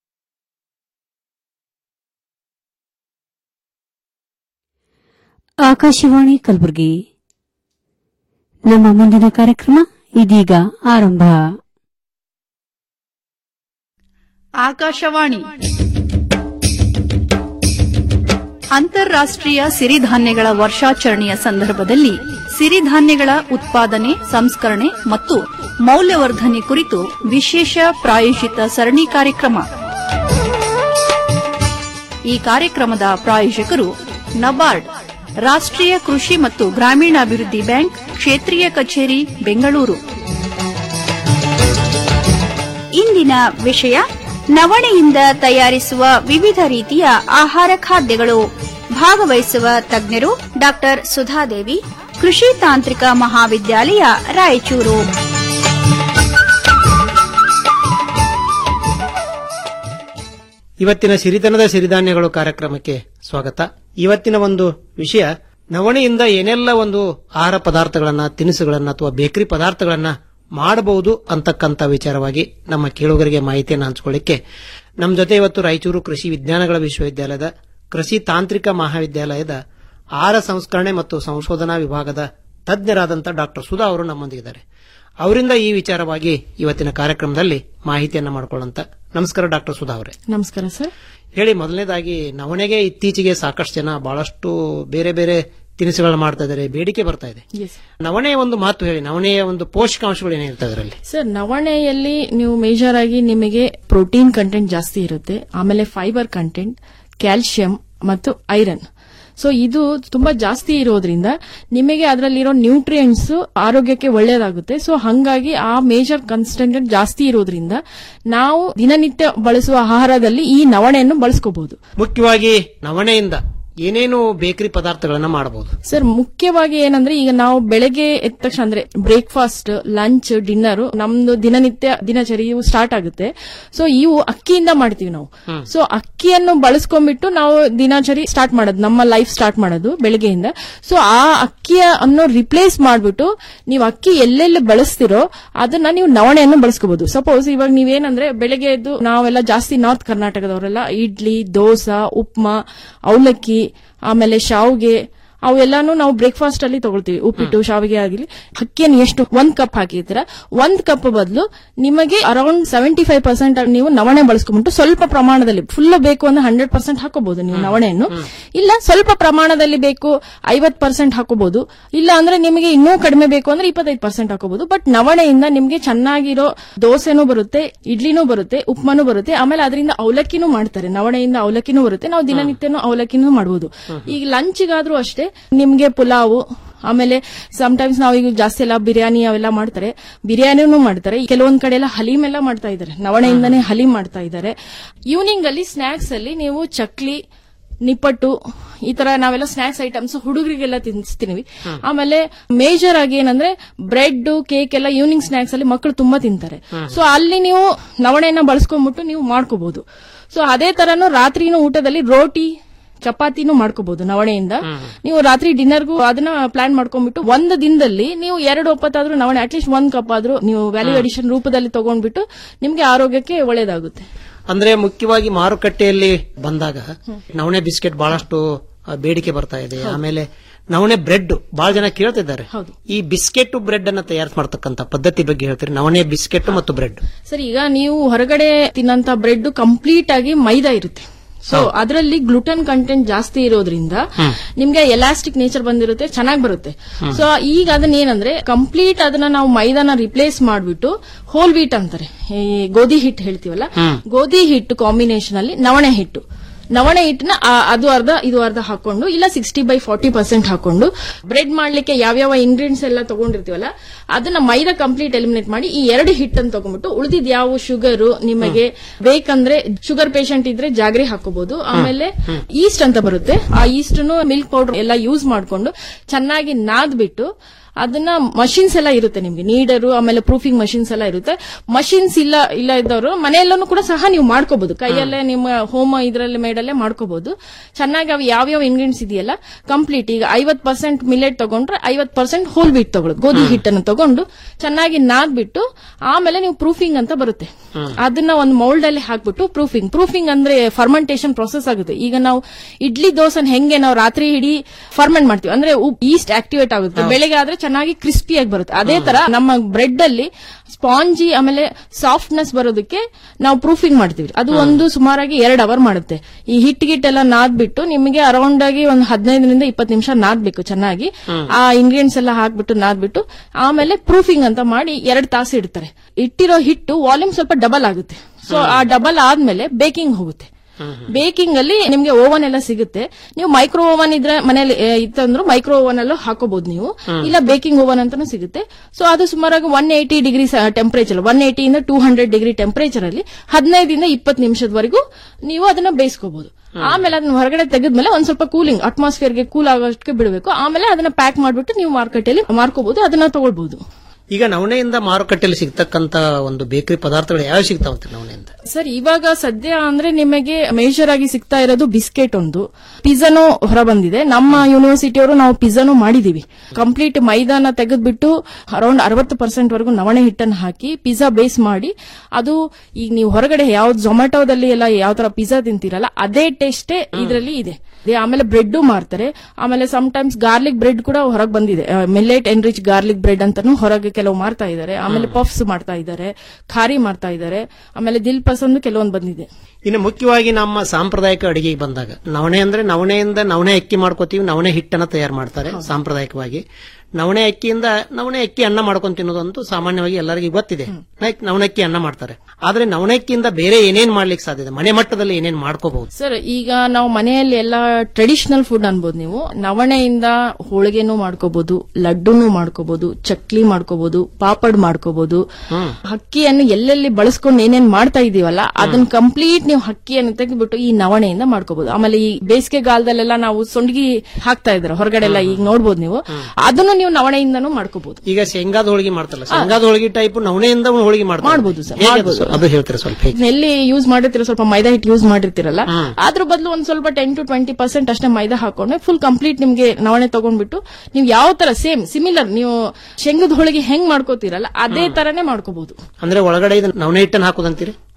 ಆಕಾಶವಾಣಿ ಕಲಬುರಗಿ ನಮ್ಮ ಮುಂದಿನ ಕಾರ್ಯಕ್ರಮ ಇದೀಗ ಆರಂಭ ಆಕಾಶವಾಣಿ ಅಂತಾರಾಷ್ಟ್ರೀಯ ಸಿರಿಧಾನ್ಯಗಳ ವರ್ಷಾಚರಣೆಯ ಸಂದರ್ಭದಲ್ಲಿ ಸಿರಿಧಾನ್ಯಗಳ ಉತ್ಪಾದನೆ ಸಂಸ್ಕರಣೆ ಮತ್ತು ಮೌಲ್ಯವರ್ಧನೆ ಕುರಿತು ವಿಶೇಷ ಪ್ರಾಯೋಜಿತ ಸರಣಿ ಕಾರ್ಯಕ್ರಮ ಈ ಕಾರ್ಯಕ್ರಮದ ಪ್ರಾಯೋಜಕರು ನಬಾರ್ಡ್ ರಾಷ್ಟ್ರೀಯ ಕೃಷಿ ಮತ್ತು ಗ್ರಾಮೀಣಾಭಿವೃದ್ಧಿ ಬ್ಯಾಂಕ್ ಕ್ಷೇತ್ರೀಯ ಕಚೇರಿ ಬೆಂಗಳೂರು ಇಂದಿನ ವಿಷಯ ನವಣೆಯಿಂದ ತಯಾರಿಸುವ ವಿವಿಧ ರೀತಿಯ ಆಹಾರ ಖಾದ್ಯಗಳು ಭಾಗವಹಿಸುವ ತಜ್ಞರು ಡಾಕ್ಟರ್ ಸುಧಾದೇವಿ ಕೃಷಿ ತಾಂತ್ರಿಕ ಮಹಾವಿದ್ಯಾಲಯ ರಾಯಚೂರು ಇವತ್ತಿನ ಸಿರಿತನದ ಸಿರಿಧಾನ್ಯಗಳು ಕಾರ್ಯಕ್ರಮಕ್ಕೆ ಸ್ವಾಗತ ಇವತ್ತಿನ ಒಂದು ವಿಷಯ ನವಣೆಯಿಂದ ಏನೆಲ್ಲ ಒಂದು ಆಹಾರ ಪದಾರ್ಥಗಳನ್ನ ತಿನಿಸುಗಳನ್ನ ಅಥವಾ ಬೇಕರಿ ಪದಾರ್ಥಗಳನ್ನ ಮಾಡಬಹುದು ಅಂತಕ್ಕಂಥ ವಿಚಾರವಾಗಿ ನಮ್ಮ ಕೇಳುಗರಿಗೆ ಮಾಹಿತಿಯನ್ನು ಹಂಚಿಕೊಳ್ಳಿಕ್ಕೆ ನಮ್ಮ ಜೊತೆ ಇವತ್ತು ರಾಯಚೂರು ಕೃಷಿ ವಿಜ್ಞಾನಗಳ ವಿಶ್ವವಿದ್ಯಾಲಯದ ಕೃಷಿ ತಾಂತ್ರಿಕ ಮಹಾವಿದ್ಯಾಲಯದ ಆಹಾರ ಸಂಸ್ಕರಣೆ ಮತ್ತು ಸಂಶೋಧನಾ ವಿಭಾಗದ ತಜ್ಞರಾದಂಥ ಡಾಕ್ಟರ್ ಸುಧಾ ಅವರು ನಮ್ಮೊಂದಿಗಿದ್ದಾರೆ ಅವರಿಂದ ಈ ವಿಚಾರವಾಗಿ ಇವತ್ತಿನ ಕಾರ್ಯಕ್ರಮದಲ್ಲಿ ಮಾಹಿತಿಯನ್ನ ಮಾಡಿಕೊಳ್ಳಂತ ನಮಸ್ಕಾರ ಡಾಕ್ಟರ್ ಸುಧಾ ಅವರೇ ನಮಸ್ಕಾರ ಸರ್ ಹೇಳಿ ಮೊದಲನೇದಾಗಿ ನವಣೆಗೆ ಇತ್ತೀಚೆಗೆ ಸಾಕಷ್ಟು ಜನ ಬಹಳಷ್ಟು ಬೇರೆ ಬೇರೆ ತಿನಿಸುಗಳನ್ನ ಮಾಡ್ತಾ ಇದ್ದಾರೆ ಬೇಡಿಕೆ ಬರ್ತಾ ಇದೆ ಎಸ್ ನವಣೆಯ ಒಂದು ಮಾತು ಹೇಳಿ ನವಣೆಯ ಒಂದು ಪೋಷಕಾಂಶಗಳು ಏನಿರ್ತದೆ ಅದರಲ್ಲಿ ಸರ್ ನವಣೆಯಲ್ಲಿ ನೀವು ಮೇಜರ್ ಆಗಿ ನಿಮಗೆ ಪ್ರೋಟೀನ್ ಕಂಟೆಂಟ್ ಜಾಸ್ತಿ ಇರುತ್ತೆ ಆಮೇಲೆ ಫೈಬರ್ ಕಂಟೆಂಟ್ ಕ್ಯಾಲ್ಸಿಯಂ ಮತ್ತು ಐರನ್ ಸೊ ಇದು ತುಂಬಾ ಜಾಸ್ತಿ ಇರೋದ್ರಿಂದ ನಿಮಗೆ ಅದರಲ್ಲಿರೋ ನ್ಯೂಟ್ರಿಯೆಂಟ್ಸ್ ಆರೋಗ್ಯಕ್ಕೆ ಒಳ್ಳೆಯದಾಗುತ್ತೆ ಸೊ ಹಂಗಾಗಿ ಆ ಮೇಜರ್ ಕನ್ಸ್ಟೆಂಟ್ ಜಾಸ್ತಿ ಇರೋದ್ರಿಂದ ನಾವು ದಿನನಿತ್ಯ ಬಳಸುವ ಆಹಾರದಲ್ಲಿ ಈ ನವಣೆಯನ್ನು ಬಳಸ್ಕೋಬಹುದು ಮುಖ್ಯವಾಗಿ ನವಣೆಯಿಂದ ಏನೇನು ಬೇಕರಿ ಪದಾರ್ಥಗಳನ್ನ ಮಾಡಬಹುದು ಸರ್ ಮುಖ್ಯವಾಗಿ ಏನಂದ್ರೆ ಈಗ ನಾವು ಬೆಳಗ್ಗೆ ಎದ್ದ ತಕ್ಷಣ ಅಂದ್ರೆ ಬ್ರೇಕ್ಫಾಸ್ಟ್ ಲಂಚ್ ಡಿನ್ನರ್ ನಮ್ದು ದಿನನಿತ್ಯ ದಿನಚರಿಯು ಸ್ಟಾರ್ಟ್ ಆಗುತ್ತೆ ಸೊ ಇವು ಅಕ್ಕಿಯಿಂದ ಮಾಡ್ತೀವಿ ನಾವು ಸೊ ಅಕ್ಕಿಯನ್ನು ಬಳಸ್ಕೊಂಡ್ಬಿಟ್ಟು ನಾವು ದಿನಚರಿ ಸ್ಟಾರ್ಟ್ ಮಾಡೋದು ನಮ್ಮ ಲೈಫ್ ಸ್ಟಾರ್ಟ್ ಮಾಡೋದು ಬೆಳಗ್ಗೆಯಿಂದ ಸೊ ಆ ಅಕ್ಕಿಯ ಅನ್ನು ರಿಪ್ಲೇಸ್ ಮಾಡ್ಬಿಟ್ಟು ನೀವು ಅಕ್ಕಿ ಎಲ್ಲೆಲ್ಲಿ ಬಳಸ್ತಿರೋ ಅದನ್ನ ನೀವು ನವಣೆಯನ್ನು ಬಳಸ್ಕೋಬಹುದು ಸಪೋಸ್ ಇವಾಗ ನೀವೇನಂದ್ರೆ ಬೆಳಗ್ಗೆ ಎದ್ದು ನಾವೆಲ್ಲ ಜಾಸ್ತಿ ನಾರ್ತ್ ಕರ್ನಾಟಕದವರೆಲ್ಲ ಇಡ್ಲಿ ದೋಸಾ ಉಪ್ಮಾ ಅವಲಕ್ಕಿ ಆಮೇಲೆ ಶಾವ್ಗೆ ಅವೆಲ್ಲಾನು ನಾವು ಬ್ರೇಕ್ಫಾಸ್ಟ್ ಅಲ್ಲಿ ತಗೊಳ್ತೀವಿ ಉಪ್ಪಿಟ್ಟು ಶಾವಿಗೆ ಆಗಲಿ ಅಕ್ಕಿಯನ್ನು ಎಷ್ಟು ಒಂದ್ ಕಪ್ ಹಾಕಿರ್ತೀರ ಒಂದ್ ಕಪ್ ಬದಲು ನಿಮಗೆ ಅರೌಂಡ್ ಸೆವೆಂಟಿ ಫೈವ್ ಪರ್ಸೆಂಟ್ ನೀವು ನವಣೆ ಬಳಸ್ಕೊಂಡ್ಬಿಟ್ಟು ಸ್ವಲ್ಪ ಪ್ರಮಾಣದಲ್ಲಿ ಫುಲ್ ಬೇಕು ಅಂದ್ರೆ ಹಂಡ್ರೆಡ್ ಪರ್ಸೆಂಟ್ ಹಾಕೋಬಹುದು ನೀವು ನವಣೆಯನ್ನು ಇಲ್ಲ ಸ್ವಲ್ಪ ಪ್ರಮಾಣದಲ್ಲಿ ಬೇಕು ಐವತ್ ಪರ್ಸೆಂಟ್ ಹಾಕೋಬಹುದು ಇಲ್ಲ ಅಂದ್ರೆ ನಿಮಗೆ ಇನ್ನೂ ಕಡಿಮೆ ಬೇಕು ಅಂದ್ರೆ ಇಪ್ಪತ್ತೈದು ಪರ್ಸೆಂಟ್ ಹಾಕೋಬಹುದು ಬಟ್ ನವಣೆಯಿಂದ ನಿಮ್ಗೆ ಚೆನ್ನಾಗಿರೋ ದೋಸೆನೂ ಬರುತ್ತೆ ಇಡ್ಲಿನೂ ಬರುತ್ತೆ ಉಪ್ಮಾನು ಬರುತ್ತೆ ಆಮೇಲೆ ಅದರಿಂದ ಅವಲಕ್ಕಿನೂ ಮಾಡ್ತಾರೆ ನವಣೆಯಿಂದ ಅವಲಕ್ಕಿನೂ ಬರುತ್ತೆ ನಾವು ದಿನನಿತ್ಯನೂ ಅವಲಕ್ಕಿನೂ ಮಾಡಬಹುದು ಈಗ ಲಂಚ್ಗಾದ್ರೂ ಅಷ್ಟೇ ನಿಮ್ಗೆ ಪುಲಾವು ಆಮೇಲೆ ಟೈಮ್ಸ್ ನಾವು ಈಗ ಜಾಸ್ತಿ ಎಲ್ಲ ಬಿರಿಯಾನಿ ಅವೆಲ್ಲ ಮಾಡ್ತಾರೆ ಬಿರಿಯಾನಿನೂ ಮಾಡ್ತಾರೆ ಕೆಲವೊಂದ್ ಕಡೆ ಎಲ್ಲ ಹಲೀಮ್ ಎಲ್ಲ ಮಾಡ್ತಾ ಇದ್ದಾರೆ ನವಣೆಯಿಂದನೇ ಹಲೀಮ್ ಮಾಡ್ತಾ ಇದ್ದಾರೆ ಈವ್ನಿಂಗ್ ಅಲ್ಲಿ ಸ್ನಾಕ್ಸ್ ಅಲ್ಲಿ ನೀವು ಚಕ್ಲಿ ನಿಪ್ಪಟ್ಟು ಈ ತರ ನಾವೆಲ್ಲ ಸ್ನಾಕ್ಸ್ ಐಟಮ್ಸ್ ಹುಡುಗರಿಗೆಲ್ಲ ತಿನ್ನಿಸ್ತೀವಿ ಆಮೇಲೆ ಮೇಜರ್ ಆಗಿ ಏನಂದ್ರೆ ಬ್ರೆಡ್ ಕೇಕ್ ಎಲ್ಲ ಈವ್ನಿಂಗ್ ಸ್ನಾಕ್ಸ್ ಅಲ್ಲಿ ಮಕ್ಕಳು ತುಂಬಾ ತಿಂತಾರೆ ಸೊ ಅಲ್ಲಿ ನೀವು ನವಣೆಯನ್ನ ಬಳಸ್ಕೊಂಡ್ಬಿಟ್ಟು ನೀವು ಮಾಡ್ಕೋಬಹುದು ಸೊ ಅದೇ ತರನು ರಾತ್ರಿನೂ ಊಟದಲ್ಲಿ ರೋಟಿ ಚಪಾತಿನೂ ಮಾಡ್ಕೋಬಹುದು ನವಣೆಯಿಂದ ನೀವು ರಾತ್ರಿ ಡಿನ್ನರ್ಗೂ ಅದನ್ನ ಪ್ಲಾನ್ ಮಾಡ್ಕೊಂಡ್ಬಿಟ್ಟು ಒಂದು ದಿನದಲ್ಲಿ ನೀವು ಎರಡು ಒಪ್ಪತ್ತಾದ್ರೂ ನವಣೆ ಅಟ್ಲೀಸ್ಟ್ ಒಂದ್ ಕಪ್ ಆದ್ರೂ ನೀವು ವ್ಯಾಲ್ಯೂ ಅಡಿಷನ್ ರೂಪದಲ್ಲಿ ತಗೊಂಡ್ಬಿಟ್ಟು ನಿಮ್ಗೆ ಆರೋಗ್ಯಕ್ಕೆ ಒಳ್ಳೇದಾಗುತ್ತೆ ಅಂದ್ರೆ ಮುಖ್ಯವಾಗಿ ಮಾರುಕಟ್ಟೆಯಲ್ಲಿ ಬಂದಾಗ ನವಣೆ ಬಿಸ್ಕೆಟ್ ಬಹಳಷ್ಟು ಆ, ಬೇಡಿಕೆ ಬರ್ತಾ ಇದೆ ಆಮೇಲೆ ನವಣೆ ಬ್ರೆಡ್ ಬಹಳ ಜನ ಕೇಳ್ತಿದ್ದಾರೆ ಈ ಬಿಸ್ಕೆಟ್ ಬ್ರೆಡ್ ಅನ್ನ ತಯಾರು ಮಾಡ್ತಕ್ಕಂತ ಪದ್ಧತಿ ಬಗ್ಗೆ ಹೇಳ್ತೀರಿ ನವಣೆ ಬಿಸ್ಕೆಟ್ ಮತ್ತು ಬ್ರೆಡ್ ಸರ್ ಈಗ ನೀವು ಹೊರಗಡೆ ತಿನ್ನಂತ ಬ್ರೆಡ್ ಕಂಪ್ಲೀಟ್ ಆಗಿ ಮೈದಾ ಇರುತ್ತೆ ಸೊ ಅದರಲ್ಲಿ ಗ್ಲುಟನ್ ಕಂಟೆಂಟ್ ಜಾಸ್ತಿ ಇರೋದ್ರಿಂದ ನಿಮ್ಗೆ ಎಲಾಸ್ಟಿಕ್ ನೇಚರ್ ಬಂದಿರುತ್ತೆ ಚೆನ್ನಾಗಿ ಬರುತ್ತೆ ಸೊ ಈಗ ಅದನ್ನ ಏನಂದ್ರೆ ಕಂಪ್ಲೀಟ್ ಅದನ್ನ ನಾವು ಮೈದಾನ ರಿಪ್ಲೇಸ್ ಮಾಡ್ಬಿಟ್ಟು ಹೋಲ್ ವೀಟ್ ಅಂತಾರೆ ಈ ಗೋಧಿ ಹಿಟ್ಟು ಹೇಳ್ತೀವಲ್ಲ ಗೋಧಿ ಹಿಟ್ಟು ಕಾಂಬಿನೇಷನ್ ಅಲ್ಲಿ ನವಣೆ ಹಿಟ್ಟು ನವಣೆ ಹಿಟ್ಟನ್ನ ಆ- ಅದು ಅರ್ಧ ಇದು ಅರ್ಧ ಹಾಕೊಂಡು ಇಲ್ಲ ಸಿಕ್ಸ್ಟಿ ಬೈ ಫಾರ್ಟಿ ಪರ್ಸೆಂಟ್ ಹಾಕೊಂಡು ಬ್ರೆಡ್ ಮಾಡ್ಲಿಕ್ಕೆ ಯಾವ್ಯಾವ ಇಂಗ್ರೀಡಿಯೆಂಟ್ಸ್ ಎಲ್ಲ ತಗೊಂಡಿರ್ತೀವಲ್ಲ ಅದನ್ನ ಮೈದಾ ಕಂಪ್ಲೀಟ್ ಎಲಿಮಿನೇಟ್ ಮಾಡಿ ಈ ಎರಡು ಹಿಟ್ಟನ್ನು ತಗೊಂಡ್ಬಿಟ್ಟು ಉಳಿದಿದ್ ಯಾವ ಶುಗರ್ ನಿಮಗೆ ಬೇಕಂದ್ರೆ ಶುಗರ್ ಪೇಷಂಟ್ ಇದ್ರೆ ಜಾಗ್ರಿ ಹಾಕೋಬಹುದು ಆಮೇಲೆ ಈಸ್ಟ್ ಅಂತ ಬರುತ್ತೆ ಆ ಈಸ್ಟ್ ಮಿಲ್ಕ್ ಪೌಡರ್ ಎಲ್ಲ ಯೂಸ್ ಮಾಡ್ಕೊಂಡು ಚೆನ್ನಾಗಿ ನಾದ್ಬಿಟ್ಟು ಅದನ್ನ ಮಷಿನ್ಸ್ ಎಲ್ಲ ಇರುತ್ತೆ ನಿಮ್ಗೆ ನೀಡರು ಆಮೇಲೆ ಪ್ರೂಫಿಂಗ್ ಮಷಿನ್ಸ್ ಎಲ್ಲ ಇರುತ್ತೆ ಮಷಿನ್ಸ್ ಇಲ್ಲ ಇಲ್ಲ ಇದ್ದವರು ಮನೆಯಲ್ಲೂ ಕೂಡ ಸಹ ನೀವು ಮಾಡ್ಕೋಬಹುದು ಕೈಯಲ್ಲೇ ನಿಮ್ಮ ಹೋಮ ಇದ್ರಲ್ಲಿ ಮೇಡಲ್ಲೇ ಮಾಡ್ಕೋಬಹುದು ಚೆನ್ನಾಗಿ ಅವು ಯಾವ್ಯಾವ ಇಂಗ್ರೀಡಿಯೆಂಟ್ಸ್ ಇದೆಯಲ್ಲ ಕಂಪ್ಲೀಟ್ ಈಗ ಐವತ್ ಪರ್ಸೆಂಟ್ ಮಿಲೆಟ್ ತಗೊಂಡ್ರೆ ಐವತ್ ಪರ್ಸೆಂಟ್ ಹೋಲ್ ವೀಟ್ ತಗೊಳ್ಳೋದು ಗೋಧಿ ಹಿಟ್ಟನ್ನು ತಗೊಂಡು ಚೆನ್ನಾಗಿ ನಾದ್ಬಿಟ್ಟು ಆಮೇಲೆ ನೀವು ಪ್ರೂಫಿಂಗ್ ಅಂತ ಬರುತ್ತೆ ಅದನ್ನ ಒಂದು ಮೌಲ್ಡ್ ಅಲ್ಲಿ ಹಾಕ್ಬಿಟ್ಟು ಪ್ರೂಫಿಂಗ್ ಪ್ರೂಫಿಂಗ್ ಅಂದ್ರೆ ಫರ್ಮೆಂಟೇಶನ್ ಪ್ರೊಸೆಸ್ ಆಗುತ್ತೆ ಈಗ ನಾವು ಇಡ್ಲಿ ದೋಸೆನ ಹೆಂಗೆ ನಾವು ರಾತ್ರಿ ಇಡೀ ಫರ್ಮೆಂಟ್ ಮಾಡ್ತೀವಿ ಅಂದ್ರೆ ಈಸ್ಟ್ ಆಕ್ಟಿವೇಟ್ ಆಗುತ್ತೆ ಬೆಳಿಗ್ಗೆ ಆದ್ರೆ ಚೆನ್ನಾಗಿ ಕ್ರಿಸ್ಪಿಯಾಗಿ ಬರುತ್ತೆ ಅದೇ ತರ ನಮ್ಮ ಬ್ರೆಡ್ ಅಲ್ಲಿ ಸ್ಪಾಂಜಿ ಆಮೇಲೆ ಸಾಫ್ಟ್ನೆಸ್ ಬರೋದಕ್ಕೆ ನಾವು ಪ್ರೂಫಿಂಗ್ ಮಾಡ್ತೀವಿ ಅದು ಒಂದು ಸುಮಾರಾಗಿ ಎರಡ್ ಅವರ್ ಮಾಡುತ್ತೆ ಈ ಹಿಟ್ ಗಿಟ್ ಎಲ್ಲ ನಾದ್ಬಿಟ್ಟು ನಿಮಗೆ ಅರೌಂಡ್ ಆಗಿ ಒಂದು ಹದಿನೈದರಿಂದ ಇಪ್ಪತ್ತು ನಿಮಿಷ ನಾದ್ಬೇಕು ಚೆನ್ನಾಗಿ ಆ ಇಂಗ್ರೀಡಿಯೆಂಟ್ಸ್ ಎಲ್ಲ ಹಾಕ್ಬಿಟ್ಟು ನಾದ್ಬಿಟ್ಟು ಆಮೇಲೆ ಪ್ರೂಫಿಂಗ್ ಅಂತ ಮಾಡಿ ಎರಡ್ ತಾಸು ಇಡ್ತಾರೆ ಇಟ್ಟಿರೋ ಹಿಟ್ಟು ವಾಲ್ಯೂಮ್ ಸ್ವಲ್ಪ ಡಬಲ್ ಆಗುತ್ತೆ ಸೊ ಆ ಡಬಲ್ ಆದ್ಮೇಲೆ ಬೇಕಿಂಗ್ ಹೋಗುತ್ತೆ ಬೇಕಿಂಗ್ ಅಲ್ಲಿ ನಿಮ್ಗೆ ಓವನ್ ಎಲ್ಲ ಸಿಗುತ್ತೆ ನೀವು ಮೈಕ್ರೋ ಓವನ್ ಇದ್ರೆ ಮನೇಲಿ ಆ, ಇತ್ತಂದ್ರು ಮೈಕ್ರೋ ಓವನ್ ಅಲ್ಲೂ ಹಾಕೋಬಹುದು ನೀವು ಇಲ್ಲ ಬೇಕಿಂಗ್ ಓವನ್ ಅಂತಾನು ಸಿಗುತ್ತೆ ಸೊ ಅದು ಸುಮಾರಾಗಿ one eighty degree temperature one ಇಂದ ಟೂ ಹಂಡ್ರೆಡ್ ಡಿಗ್ರಿ ಟೆಂಪರೇಚರ್ ಅಲ್ಲಿ ಹದಿನೈದಿಂದ ಇಪ್ಪತ್ತು ನಿಮಿಷದವರೆಗೂ ನೀವು ಅದನ್ನ ಬೇಯಿಸ್ಕೋಬಹುದು ಆಮೇಲೆ ಅದನ್ನ ಹೊರಗಡೆ ತೆಗೆದ್ಮೇಲೆ ಒಂದ್ ಸ್ವಲ್ಪ ಕೂಲಿಂಗ್ ಅಟ್ಮಾಸ್ಫಿಯರ್ಗೆ ಕೂಲ್ ಆಗೋಷ್ಟಕ್ಕೆ ಬಿಡಬೇಕು ಆಮೇಲೆ ಅದನ್ನ ಪ್ಯಾಕ್ ಮಾಡ್ಬಿಟ್ಟು ನೀವು ಮಾರ್ಕೆಟಲ್ಲಿ ಮಾರ್ಕೋಬಹುದು ಅದನ್ನ ತಗೊಳ್ಬಹುದು ಈಗ ನವಣೆಯಿಂದ ಮಾರುಕಟ್ಟೆಯಲ್ಲಿ ಸಿಗ್ತಕ್ಕಂತ ಒಂದು ಬೇಕರಿ ಪದಾರ್ಥಗಳು ಯಾವ ಸಿಗ್ತಾವಂತೆ ನವಣೆಯಿಂದ ಸರ್ ಇವಾಗ ಸದ್ಯ ಅಂದ್ರೆ ನಿಮಗೆ ಮೇಜರ್ ಆಗಿ ಸಿಗ್ತಾ ಇರೋದು ಬಿಸ್ಕೆಟ್ ಒಂದು ಪಿಜ್ಜಾನು ಹೊರ ಬಂದಿದೆ ನಮ್ಮ ಯೂನಿವರ್ಸಿಟಿಯವರು ನಾವು ಪಿಜ್ಜಾನು ಮಾಡಿದೀವಿ ಕಂಪ್ಲೀಟ್ ಮೈದಾನ ತೆಗೆದ್ಬಿಟ್ಟು ಅರೌಂಡ್ ಅರವತ್ತು ಪರ್ಸೆಂಟ್ ವರೆಗೂ ನವಣೆ ಹಿಟ್ಟನ್ನು ಹಾಕಿ ಪಿಜ್ಜಾ ಬೇಸ್ ಮಾಡಿ ಅದು ಈಗ ನೀವು ಹೊರಗಡೆ ಯಾವ್ದು ಜೊಮ್ಯಾಟೋದಲ್ಲಿ ಎಲ್ಲ ಯಾವ ತರ ಪಿಜ್ಜಾ ತಿಂತೀರಲ್ಲ ಅದೇ ಟೇಸ್ಟೇ ಇದರಲ್ಲಿ ಇದೆ ಅದೇ ಆಮೇಲೆ ಬ್ರೆಡ್ ಮಾರ್ತಾರೆ ಆಮೇಲೆ ಸಮ್ ಟೈಮ್ಸ್ ಗಾರ್ಲಿಕ್ ಬ್ರೆಡ್ ಕೂಡ ಹೊರಗೆ ಬಂದಿದೆ ಮಿಲ್ಲೆಟ್ ಎನ್ರಿಚ್ ಗಾರ್ಲಿಕ್ ಬ್ರೆಡ್ ಅಂತಾನು ಹೊರಗೆ ಕೆಲವು ಮಾರ್ತಾ ಇದ್ದಾರೆ ಆಮೇಲೆ ಪಫ್ಸ್ ಮಾಡ್ತಾ ಇದ್ದಾರೆ ಖಾರಿ ಮಾಡ್ತಾ ಇದ್ದಾರೆ ಆಮೇಲೆ ದಿಲ್ ಪಸಂದ್ ಕೆಲವೊಂದು ಬಂದಿದೆ ಇನ್ನು ಮುಖ್ಯವಾಗಿ ನಮ್ಮ ಸಾಂಪ್ರದಾಯಿಕ ಅಡಿಗೆಗೆ ಬಂದಾಗ ನವಣೆ ಅಂದ್ರೆ ನವಣೆಯಿಂದ ನವಣೆ ಅಕ್ಕಿ ಮಾಡ್ಕೋತೀವಿ ನವಣೆ ಹಿಟ್ಟನ್ನ ತಯಾರು ಮಾಡ್ತಾರೆ ಸಾಂಪ್ರದಾಯಿಕವಾಗಿ ನವಣೆ ಅಕ್ಕಿಯಿಂದ ನವಣೆ ಅಕ್ಕಿ ಅನ್ನ ಮಾಡ್ಕೊಂಡು ತಿನ್ನೋದಂತೂ ಸಾಮಾನ್ಯವಾಗಿ ಎಲ್ಲರಿಗೂ ಗೊತ್ತಿದೆ ಲೈಕ್ ನವಣೆ ಅಕ್ಕಿ ಅನ್ನ ಮಾಡ್ತಾರೆ ಆದ್ರೆ ನವಣೆ ಅಕ್ಕಿಯಿಂದ ಬೇರೆ ಏನೇನ್ ಮಾಡ್ಲಿಕ್ಕೆ ಸಾಧ್ಯ ಇದೆ ಮನೆ ಮಟ್ಟದಲ್ಲಿ ಏನೇನ್ ಮಾಡ್ಕೋಬಹುದು ಸರ್ ಈಗ ನಾವು ಮನೆಯಲ್ಲಿ ಎಲ್ಲ ಟ್ರೆಡಿಷನಲ್ ಫುಡ್ ಅನ್ಬೋದು ನೀವು ನವಣೆಯಿಂದ ಹೋಳಿಗೆನೂ ಮಾಡ್ಕೋಬಹುದು ಲಡ್ಡುನು ಮಾಡ್ಕೋಬಹುದು ಚಕ್ಲಿ ಮಾಡ್ಕೋಬಹುದು ಪಾಪಡ್ ಮಾಡ್ಕೋಬಹುದು ಹಕ್ಕಿಯನ್ನು ಎಲ್ಲೆಲ್ಲಿ ಬಳಸ್ಕೊಂಡು ಏನೇನ್ ಮಾಡ್ತಾ ಇದೀವಲ್ಲ ಅದನ್ನ ಕಂಪ್ಲೀಟ್ ನೀವು ಹಕ್ಕಿಯನ್ನು ತೆಗೆದ್ಬಿಟ್ಟು ಈ ನವಣೆಯಿಂದ ಮಾಡ್ಕೋಬಹುದು ಆಮೇಲೆ ಈ ಬೇಸಿಗೆಗಾಲದಲ್ಲೆಲ್ಲ ನಾವು ಸೊಂಡಿಗೆ ಹಾಕ್ತಾ ಇದ್ದಾರೆ ಹೊರಗಡೆ ಎಲ್ಲ ಈಗ ನೋಡ್ಬೋದು ನೀವು ಅದನ್ನು ನೀವು ನವಣೆಯಿಂದನೂ ಮಾಡ್ಕೋಬಹುದು ಈಗ ಶೇಂಗಾದ ಹೋಳಿಗೆ ಮಾಡ್ತಾರಲ್ಲ ಶೇಂಗಾದ ಹೋಳಿಗೆ ಟೈಪ್ ನವಣೆಯಿಂದ ಒಂದು ಹೋಳಿಗೆ ಮಾಡ್ತಾರೆ ಮಾಡ್ಬೋದು ಸರ್, ಹೇಗೆ ಅದು ಮಾಡ್ಬೋದು. ಸ್ವಲ್ಪ- ಅದು ಹೇಳ್ತಾರೆ ಸ್ವಲ್ಪ ಹೇಗೆ ಎಲ್ಲಿ ಯೂಸ್ ಮಾಡಿರ್ತೀರ ಸ್ವಲ್ಪ ಮೈದಾ ಹಿಟ್ಟು ಯೂಸ್ ಮಾಡಿರ್ತೀರಲ್ಲ ಅದ್ರ ಬದಲು ಒಂದ್ ಸ್ವಲ್ಪ ಟೆನ್ ಟು ಟ್ವೆಂಟಿ ಪರ್ಸೆಂಟ್ ಅಷ್ಟೇ ಮೈದಾ ಹಾಕೊಂಡ್ರೆ ಫುಲ್ ಕಂಪ್ಲೀಟ್ ನಿಮ್ಗೆ ನವಣೆ ತಗೊಂಡ್ಬಿಟ್ಟು ನೀವು ಯಾವ ತರ ಸೇಮ್ ಸಿಮಿಲರ್ ನೀವು ಶೇಂಗದ ಹೋಳಿಗೆ ಹೆಂಗ್ ಮಾಡ್ಕೋತೀರಲ್ಲ ಅದೇ ತರನೇ ಮಾಡ್ಕೋಬಹುದು ಅಂದ್ರೆ ಒಳಗಡೆ ಇದು ನವಣೆ ಹಿಟ್ಟನ್ನು ಹಾಕೋದಂತೀರಿ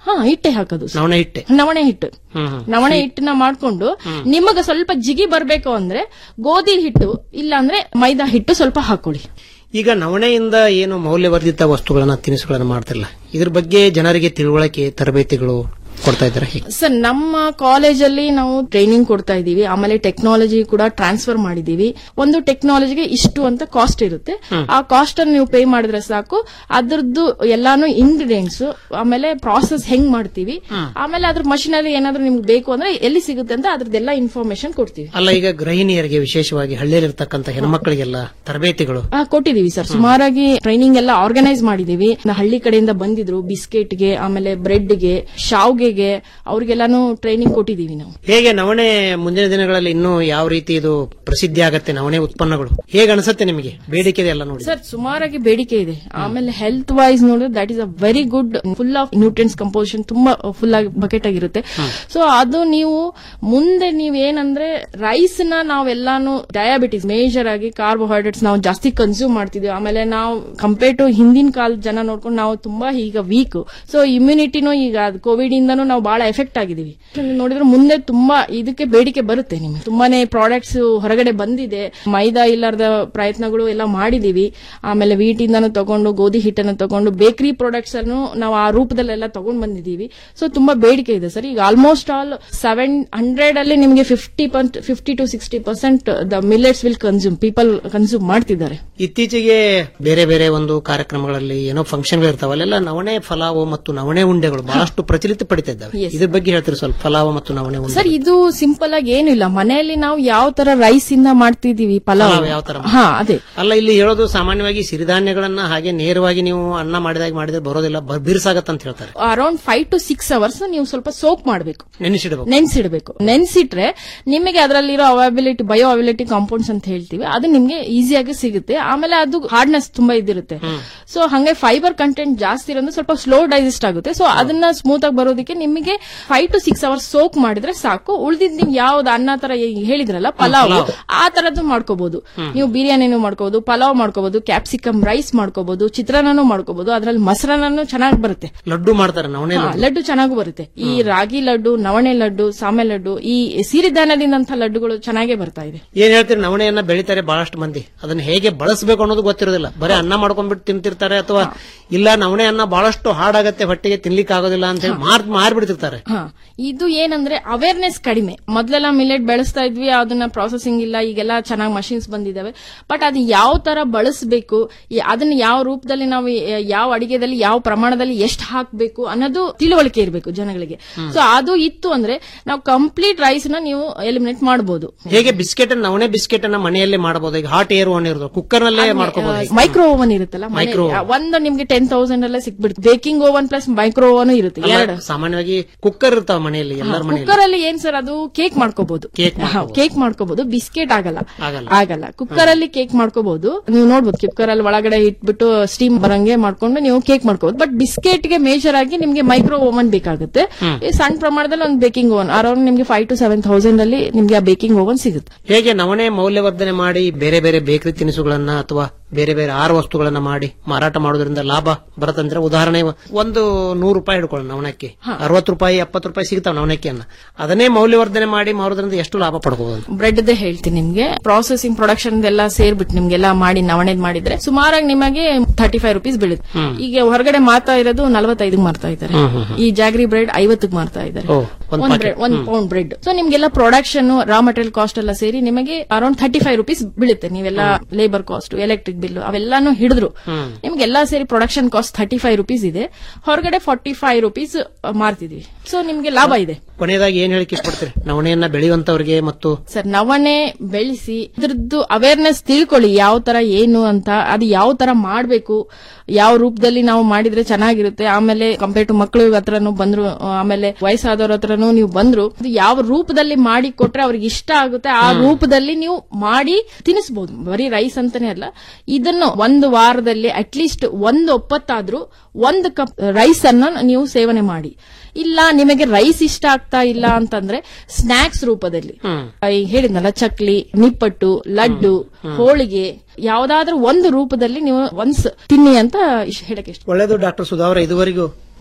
ಹಾ ಹಿಟ್ಟೆ ಹಾಕೋದು ಸರ್. ನವಣೆ ಹಿಟ್ಟೆ ನವಣೆ ಹಿಟ್ಟು ಹ್ಮ್ ಹ್ಮ್. ನವಣೆ ಹಿಟ್ಟನ್ನ ಮಾಡ್ಕೊಂಡು ನಿಮಗೆ ಸ್ವಲ್ಪ ಜಿಗಿ ಬರ್ಬೇಕು ಅಂದ್ರೆ ಗೋಧಿ ಹಿಟ್ಟು ಇಲ್ಲ ಅಂದ್ರೆ ಮೈದಾ ಹಿಟ್ಟು ಸ್ವಲ್ಪ ಹಾಕೊಳ್ಳಿ ಈಗ ನವಣೆಯಿಂದ ಏನು ಮೌಲ್ಯವರ್ಧಿತ ವಸ್ತುಗಳನ್ನ ತಿನಿಸುಗಳನ್ನ ಮಾಡ್ತಿರಲ್ಲ ಇದ್ರ ಬಗ್ಗೆ ಜನರಿಗೆ ತಿಳುವಳಿಕೆ ತರಬೇತಿಗಳು ಕೊಡ್ತಾ ಇದ್ದಾರೆ ಹೇಗೆ ಸರ್ ನಮ್ಮ ಕಾಲೇಜಲ್ಲಿ ನಾವು ಟ್ರೈನಿಂಗ್ ಕೊಡ್ತಾ ಇದೀವಿ ಆಮೇಲೆ ಟೆಕ್ನಾಲಜಿ ಕೂಡ ಟ್ರಾನ್ಸ್ಫರ್ ಮಾಡಿದೀವಿ ಒಂದು ಟೆಕ್ನಾಲಜಿಗೆ ಇಷ್ಟು ಅಂತ ಕಾಸ್ಟ್ ಇರುತ್ತೆ ಆ ಕಾಸ್ಟ್ ಅನ್ನು ನೀವು ಪೇ ಮಾಡಿದ್ರೆ ಸಾಕು ಅದ್ರದ್ದು ಎಲ್ಲಾನು ಇಂಗ್ರೀಡಿಯೆಂಟ್ಸ್ ಆಮೇಲೆ ಪ್ರಾಸೆಸ್ ಹೆಂಗ್ ಮಾಡ್ತೀವಿ ಆಮೇಲೆ ಅದ್ರ ಮಷಿನರಿ ಏನಾದ್ರೂ ನಿಮ್ಗೆ ಬೇಕು ಅಂದ್ರೆ ಎಲ್ಲಿ ಸಿಗುತ್ತೆ ಅಂತ ಅದ್ರದ್ದೆಲ್ಲ ಇನ್ಫಾರ್ಮೇಶನ್ ಕೊಡ್ತೀವಿ ಅಲ್ಲ ಈಗ ಗೃಹಿಣಿಯರಿಗೆ ವಿಶೇಷವಾಗಿ ಹಳ್ಳಿಯಲ್ಲಿರ್ತಕ್ಕಂಥ ಹೆಣ್ಮಕ್ಳಿಗೆಲ್ಲ ತರಬೇತಿಗಳು ಆ, ಕೊಟ್ಟಿದೀವಿ ಸರ್ ಸುಮಾರಾಗಿ ಟ್ರೈನಿಂಗ್ ಎಲ್ಲ ಆರ್ಗನೈಸ್ ಮಾಡಿದೀವಿ ನಾ ಹಳ್ಳಿ ಕಡೆಯಿಂದ ಬಂದಿದ್ರು ಬಿಸ್ಕೆಟ್ಗೆ ಆಮೇಲೆ ಬ್ರೆಡ್ಗೆ ಶಾವ್ಗೆಗೆ ಅವ್ರಿಗೆಲ್ಲಾನು ಟ್ರೈನಿಂಗ್ ಕೊಟ್ಟಿದೀವಿ ನಾವು ಹೇಗೆ ನವಣೆ ಮುಂದಿನ ದಿನಗಳಲ್ಲಿ ಇನ್ನೂ ಯಾವ ರೀತಿ ಇದು ಪ್ರಸಿದ್ಧಿ ಆಗತ್ತೆ ನವಣೆ ಉತ್ಪನ್ನಗಳು ಹೇಗೆ ಅನ್ಸುತ್ತೆ ನಿಮಗೆ ಬೇಡಿಕೆ ಇದೆ ಎಲ್ಲ ನೋಡಿ ಸರ್ ಸುಮಾರಾಗಿ ಬೇಡಿಕೆ ಇದೆ ಆಮೇಲೆ ಹೆಲ್ತ್ ವೈಸ್ ನೋಡಿದ್ರೆ that is a very good full of nutrients composition ತುಂಬಾ ಫುಲ್ ಆಗಿ ಬಕೆಟ್ ಆಗಿರುತ್ತೆ ಸೊ ಅದು ನೀವು ಮುಂದೆ ನೀವ್ ಏನಂದ್ರೆ ರೈಸ್ ನ ನಾವೆಲ್ಲಾನು ಡಯಾಬಿಟಿಸ್ ಮೇಜರ್ ಆಗಿ ಕಾರ್ಬೋಹೈಡ್ರೇಟ್ಸ್ ನಾವು ಜಾಸ್ತಿ ಕನ್ಸ್ಯೂಮ್ ಮಾಡ್ತಿದ್ವಿ ಆಮೇಲೆ ನಾವು ಕಂಪೇರ್ ಟು ಹಿಂದಿನ ಕಾಲದ ಜನ ನೋಡ್ಕೊಂಡು ನಾವು ತುಂಬಾ ಈಗ ವೀಕ್ ಸೊ ಇಮ್ಯುನಿಟಿನೂ ಈಗ ಕೋವಿಡ್ ಇಂದನೂ ನಾವು ಬಹಳ ಎಫೆಕ್ಟ್ ಆಗಿದೀವಿ ನೋಡಿದ್ರೆ ಮುಂದೆ ತುಂಬಾ ಇದಕ್ಕೆ ಬೇಡಿಕೆ ಬರುತ್ತೆ ನಿಮ್ಗೆ ತುಂಬಾನೇ ಪ್ರಾಡಕ್ಟ್ಸ್ ಹೊರಗಡೆ ಬಂದಿದೆ ಮೈದಾ ಇಲ್ಲಾರ್ದ ಪ್ರಯತ್ನಗಳು ಎಲ್ಲ ಮಾಡಿದೀವಿ ಆಮೇಲೆ wheat ಇಂದಾನು ತಗೊಂಡು ಗೋಧಿ ಹಿಟ್ಟನ್ನು ತಗೊಂಡು ಬೇಕರಿ ಪ್ರಾಡಕ್ಟ್ಸ್ ಅನ್ನು ನಾವು ಆ ರೂಪದಲ್ಲೆಲ್ಲ ತಗೊಂಡ್ ಬಂದಿದ್ದೀವಿ ಸೊ ತುಂಬಾ ಬೇಡಿಕೆ ಇದೆ ಸರ್ ಈಗ ಆಲ್ಮೋಸ್ಟ್ ಆಲ್ ಸೆವೆನ್ ಹಂಡ್ರೆಡ್ ಅಲ್ಲಿ ನಿಮಗೆ fifty fifty to sixty percent the millets will consume people consume ಮಾಡ್ತಿದ್ದಾರೆ ಇತ್ತೀಚೆಗೆ ಬೇರೆ ಬೇರೆ ಒಂದು ಕಾರ್ಯಕ್ರಮಗಳಲ್ಲಿ ಏನೋ ಫಂಕ್ಷನ್ಗಳು ಇರ್ತಾವ ಅಲ್ಲೆಲ್ಲ ನವಣೆ ಫಲಾವು ಮತ್ತು ನವಣೆ ಉಂಡೆಗಳು ಬಹಳಷ್ಟು ಪ್ರಚಲಿತ ಪಡಿತಾ ಇದ್ದಾವೆ ಇದ್ರ ಬಗ್ಗೆ ಹೇಳ್ತೀರಿ ಸ್ವಲ್ಪ ಫಲಾವ ಮತ್ತು ನವಣೆ ಉಂಡೆ ಸರ್ ಇದು ಸಿಂಪಲ್ ಆಗಿ ಏನಿಲ್ಲ ಮನೆಯಲ್ಲಿ ನಾವು ಯಾವ ತರ ರೈಸ್ ಇಂದ ಮಾಡ್ತಿದೀವಿ ಪಲಾವ್ ಪಲಾವ್ ಯಾವ ತರ ಹಾ ಅದೇ ಅಲ್ಲ ಇಲ್ಲಿ ಹೇಳೋದು ಸಾಮಾನ್ಯವಾಗಿ ಸಿರಿಧಾನ್ಯಗಳನ್ನ ಹಾಗೆ ನೇರವಾಗಿ ನೀವು ಅನ್ನ ಮಾಡಿದಾಗ ಮಾಡಿದ್ರೆ ಬರೋದಿಲ್ಲ ಬ- ಬಿರ್ಸಾಗತ್ತ ಅಂತ ಹೇಳ್ತಾರೆ around five to six hours ನೀವು ಸ್ವಲ್ಪ ಸೋಪ್ ಮಾಡಬೇಕು ನೆನೆಸಿಡಬೇಕು ನೆನ್ಸಿಡ್ಬೇಕು ನೆನ್ಸಿಟ್ರೆ ನಿಮಗೆ ಅದರಲ್ಲಿರೋ ಅವೈಬಿಲಿಟಿ ಬಯೋ ಅವೈಬಿಲಿಟಿ ಕಾಂಪೌಂಡ್ಸ್ ಅಂತ ಹೇಳ್ತೀವಿ ಅದು ನಿಮ್ಗೆ ಈಸಿಯಾಗಿ ಸಿಗುತ್ತೆ ಆಮೇಲೆ ಅದು ಹಾರ್ಡ್ನೆಸ್ ತುಂಬಾ ಇದಿರುತ್ತೆ ಸೊ ಹಂಗೆ ಫೈಬರ್ ಕಂಟೆಂಟ್ ಜಾಸ್ತಿ ಇರೋದು ಸ್ವಲ್ಪ ಸ್ಲೋ ಡೈಜೆಸ್ಟ್ ಆಗುತ್ತೆ ಸೊ ಅದನ್ನ ಸ್ಮೂತ್ ಆಗಿ ಬರೋದಕ್ಕೆ ನಿಮಗೆ five to six hours soak ಮಾಡಿದ್ರೆ ಸಾಕು ಉಳಿದಿದ್ ನೀವು ಯಾವ್ದು ಅನ್ನ ತರ ಈ- ಹೇಳಿದ್ರಲ್ಲ ಪಲಾವ್ ಆ ತರದ್ದು ಮಾಡ್ಕೋಬಹುದು ನೀವು ಬಿರಿಯಾನಿನೂ ಮಾಡ್ಕೋಬಹುದು ಪಲಾವ್ ಮಾಡ್ಕೋಬಹುದು ಕ್ಯಾಪ್ಸಿಕಮ್ ರೈಸ್ ಮಾಡ್ಕೋಬಹುದು ಚಿತ್ರಾನ್ನನೂ ಮಾಡ್ಕೋಬಹುದು ಅದ್ರಲ್ಲಿ ಮೊಸರನ್ನೂ ಚೆನ್ನಾಗಿ ಬರುತ್ತೆ ಲಡ್ಡು ಮಾಡ್ತಾರೆ ನವಣೆ ಹಾ, ಲಡ್ಡು. ಲಡ್ಡು ಚೆನ್ನಾಗೂ ಬರುತ್ತೆ ಈ ರಾಗಿ ಲಡ್ಡು ನವಣೆ ಲಡ್ಡು ಸಾಮೆ ಲಡ್ಡು ಈ ಸಿರಿಧಾನ್ಯದಿಂದಂತ ಲಡ್ಡುಗಳು ಚೆನ್ನಾಗೇ ಬರ್ತಾ ಇದೆ ಏನ್ ಹೇಳ್ತೀರಿ ನವಣೆಯನ್ನ ಬೆಳಿತಾರೆ ಬಹಳಷ್ಟು ಮಂದಿ ಅದನ್ನ ಹೇಗೆ ಬಳಸಬೇಕು ಅನ್ನೋದು ಗೊತ್ತಿರೋದಿಲ್ಲ ಬರೀ ಅನ್ನ ಮಾಡ್ಕೊಂಡ್ಬಿಟ್ಟು ತಿಂತಿರ್ತಾರೆ ಅಥವಾ ಇಲ್ಲ ನವಣೆ ಅನ್ನ ಬಹಳಷ್ಟು ಹಾಡಾಗತ್ತೆ ಹೊಟ್ಟೆಗೆ ತಿನ್ಲಿಕ್ಕೆ ಆಗೋದಿಲ್ಲ ಅಂತ ಹೇಳಿ ಮಾರ್ ಮಾರ್ಬಿಡ್ತಿರ್ತಾರೆ ಹಾ ಇದು ಏನಂದ್ರೆ ಅವೇರ್ನೆಸ್ ಕಡಿಮೆ ಮೊದ್ಲೆಲ್ಲ ಮಿಲೆಟ್ ಬೆಳೆಸ್ತಾ ಇದ್ವಿ ಅದನ್ನ ಪ್ರಾಸೆಸಿಂಗ್ ಇಲ್ಲ ಈಗೆಲ್ಲ ಚೆನ್ನಾಗಿ ಮಷಿನ್ಸ್ ಬಂದಿದಾವೆ ಬಟ್ ಅದು ಯಾವ ತರ ಬಳಸಬೇಕು ಅದನ್ನ ಯಾವ ರೂಪದಲ್ಲಿ ನಾವು ಯ- ಯಾವ ಅಡಿಗೆದಲ್ಲಿ ಯಾವ ಪ್ರಮಾಣದಲ್ಲಿ ಎಷ್ಟು ಹಾಕಬೇಕು ಅನ್ನೋದು ತಿಳುವಳಿಕೆ ಇರಬೇಕು ಜನಗಳಿಗೆ ಸೊ ಅದು ಇತ್ತು ಅಂದ್ರೆ ನಾವು ಕಂಪ್ಲೀಟ್ ರೈಸ್ ನ ನೀವು ಎಲಿಮಿನೇಟ್ ಮಾಡಬಹುದು ಹೇಗೆ ಬಿಸ್ಕೆಟ್ ನವಣೆ ಬಿಸ್ಕೆಟ್ ಅನ್ನ ಮನೆಯಲ್ಲೇ ಮಾಡಬಹುದು ಈಗ ಹಾಟ್ ಏರ್ ಒನ್ ಇರೋದು ಕುಕ್ಕರ್ ನಲ್ಲೇ ಮಾಡ್ಕೋಬಹುದು ಮೈಕ್ರೋ ಓವನ್ ಇರುತ್ತಲ್ಲ ಮನೆ- Micro oven. ಒಂದು ನಿಮ್ಗೆ ಟೆನ್ ತೌಸಂಡ್ ಅಲ್ಲೇ ಸಿಕ್ಬಿಡುತ್ತೆ baking oven plus micro oven ಇರುತ್ತೆ ಎರಡು ಸಾಮಾನ್ಯವಾಗಿ ಕುಕ್ಕರ್ ಇರ್ತಾವ ಮನೆಯಲ್ಲಿ ಎಲ್ಲರ ಮನೆಯಲ್ಲಿ ಕುಕ್ಕರ್ ಅಲ್ಲಿ ಏನ್ ಸರ್ ಅದು ಕೇಕ್ ಮಾಡ್ಕೋಬಹುದು Cake ಕೇಕ್ ಮಾಡ್ಕೋಬಹುದು ಬಿಸ್ಕೆಟ್ ಆಗಲ್ಲ ಆಗಲ್ಲ. ಆಗಲ್ಲ ಕುಕ್ಕರ್ ಅಲ್ಲಿ ಕೇಕ್ ಮಾಡ್ಕೋಬಹುದು ನೀವು ನೋಡ್ಬೋದು ಕುಕ್ಕರ್ ಅಲ್ಲಿ ಒಳಗಡೆ ಇಟ್ಬಿಟ್ಟು ಸ್ಟೀಮ್ ಬರಂಗೆ ಮಾಡ್ಕೊಂಡು ನೀವು ಕೇಕ್ ಮಾಡ್ಕೋಬಹುದು ಬಟ್ ಬಿಸ್ಕೆಟ್ ಗೆ ಮೇಜರ್ ಆಗಿ ನಿಮ್ಗೆ ಮೈಕ್ರೋ ಓವನ್ ಬೇಕಾಗುತ್ತೆ ಈ ಸಣ್ಣ ಪ್ರಮಾಣದಲ್ಲಿ ಒಂದು ಬೇಕಿಂಗ್ ಓವನ್ ಅರೌಂಡ್ ನಿಮ್ಗೆ ಫೈವ್ ಟು ಸೆವೆನ್ ತೌಸಂಡ್ ಅಲ್ಲಿ ನಿಮ್ಗೆ ಆ ಬೇಕಿಂಗ್ ಓವನ್ ಸಿಗುತ್ತೆ ಹೇಗೆ ನವಣೆ ಮೌಲ್ಯವರ್ಧನೆ ಮಾಡಿ ಬೇರೆ ಬೇರೆ ಬೇಕರಿ ತಿನಿಸುಗಳನ್ನ ಅಥವಾ ಬೇರೆ ಬೇರೆ ಆಹಾರ ವಸ್ತುಗಳನ್ನ ಮಾಡಿ ಮಾರಾಟ ಮಾಡೋದ್ರಿಂದ ಲಾಭ ಬರತ್ತಂದ್ರೆ ಉದಾಹರಣೆ ಒಂದು ನೂರು ರೂಪಾಯಿ ಹಿಡ್ಕೊಳ್ಳೋಣ ನವಣಕ್ಕೆ ಅರವತ್ತು ರೂಪಾಯಿ ಎಪ್ಪತ್ತು ರೂಪಾಯಿ ಸಿಗ್ತಾವ ನವಣಕ್ಕಿಯನ್ನ ಅದನ್ನೇ ಮೌಲ್ಯವರ್ಧನೆ ಮಾಡಿ ಮಾರೋದ್ರಿಂದ ಎಷ್ಟು ಲಾಭ ಪಡ್ಕೋಬಹುದು ಬ್ರೆಡ್ ದೇ ಹೇಳ್ತೀನಿ ನಿಮ್ಗೆ ಪ್ರಾಸೆಸಿಂಗ್ ಪ್ರೊಡಕ್ಷನ್ ಎಲ್ಲ ಸೇರ್ಬಿಟ್ಟು ನಿಮ್ಗೆಲ್ಲ ಮಾಡಿ ನವಣೆದ್ ಮಾಡಿದ್ರೆ ಸುಮಾರಾಗಿ ನಿಮಗೆ ಥರ್ಟಿ ಫೈವ್ ರುಪೀಸ್ ಬೀಳುತ್ತೆ ಈಗ ಹೊರಗಡೆ ಮಾರ್ತಾ ಇರೋದು ನಲವತ್ತೈದು ಮಾರ್ತಾ ಇದ್ದಾರೆ ಹ್ಮ್, ಹ್ಮ್, ಹ್ಮ್. ಈ ಜಾಗ್ರಿ ಬ್ರೆಡ್ ಐವತ್ತಕ್ಕೆ ಮಾರ್ತಾ ಇದ್ದಾರೆ ಓ, ಒಂದ್ ಒಂದ್ packet. ಬ್ರೆಡ್ ಒಂದ್ ಪೌಂಡ್ ಬ್ರೆಡ್ ಸೊ ನಿಮ್ಗೆಲ್ಲ ಪ್ರೊಡಕ್ಷನ್ ರಾ ಮಟೀರಿಯಲ್ ಕಾಸ್ಟ್ ಎಲ್ಲ ಸೇರಿ ನಿಮಗೆ ಅರೌಂಡ್ ಥರ್ಟಿ ಫೈವ್ ರುಪೀಸ್ ಬೀಳುತ್ತೆ ನೀವೆಲ್ಲ ಲೇಬರ್ ಕಾಸ್ಟ್ ಎಲೆಕ್ಟ್ರಿಕ್ ಬಿಲ್ ಅವೆಲ್ಲಾನು ಹಿಡಿದ್ರು ಹ್ಮ್. ನಿಮ್ಗೆಲ್ಲ ಸೇರಿ production cost thirty five rupees ಇದೆ ಹೊರಗಡೆ ಫಾರ್ಟಿ ಫೈವ್ ರುಪೀಸ್ ಮಾರ್ತಿದ್ವಿ ಸೊ ನಿಮ್ಗೆ ಲಾಭ ಇದೆ ಕೊನೆಯದಾಗಿ ಏನ್ ಹೇಳಿಕೆ ಇಷ್ಟಪಡ್ತೀರಿ ನವಣೆಯನ್ನ ಬೆಳೆಯುವಂತವರಿಗೆ ಮತ್ತು ಸರ್ ನವಣೆ ಬೆಳೆಸಿ ಇದ್ರದ್ದು ಅವೇರ್ನೆಸ್ ತಿಳ್ಕೊಳ್ಳಿ ಯಾವ ತರ ಏನು ಅಂತ ಅದು ಯಾವ ತರ ಮಾಡ್ಬೇಕು ಯಾವ ರೂಪದಲ್ಲಿ ನಾವು ಮಾಡಿದ್ರೆ ಚೆನ್ನಾಗಿರುತ್ತೆ ಆಮೇಲೆ ಕಂಪೇರ್ ಟು ಮಕ್ಕಳು ಹತ್ರನೂ ಬಂದ್ರು ಆಮೇಲೆ ವಯಸ್ಸಾದವ್ರ ಹತ್ರನೂ ನೀವು ಬಂದ್ರು ಅದು ಯಾವ ರೂಪದಲ್ಲಿ ಮಾಡಿ ಕೊಟ್ರೆ ಅವ್ರಿಗೆ ಇಷ್ಟ ಆಗುತ್ತೆ ಆ ರೂಪದಲ್ಲಿ ನೀವು ಮಾಡಿ ತಿನ್ನಿಸಬಹುದು ಬರೀ ರೈಸ್ ಅಂತಾನೆ ಅಲ್ಲ ಇದನ್ನು ಒಂದು ವಾರದಲ್ಲಿ ಅಟ್ಲೀಸ್ಟ್ ಒಂದು ಒಪ್ಪತ್ತಾದ್ರೂ ಒಂದು ಕಪ್ ರೈಸ್ ಅನ್ನ ನೀವು ಸೇವನೆ ಮಾಡಿ ಇಲ್ಲ ನಿಮಗೆ ರೈಸ್ ಇಷ್ಟ ಆಗ್ತಾ ಇಲ್ಲ ಅಂತಂದ್ರೆ ಸ್ನಾಕ್ಸ್ ರೂಪದಲ್ಲಿ ಈಗ ಹೇಳಿದ್ನಲ್ಲ ಚಕ್ಲಿ ನಿಪ್ಪಟ್ಟು ಲಡ್ಡು ಹೋಳಿಗೆ ಯಾವ್ದಾದ್ರೂ ಒಂದು ರೂಪದಲ್ಲಿ ನೀವು ಒನ್ಸ್ ತಿನ್ನಿ ಅಂತ ಇಶ್- ಹೇಳಕ್ ಇಷ್ಟ ಒಳ್ಳೆಯದು ಡಾಕ್ಟರ್ ಸುಧಾವರ ಇದುವರೆಗೂ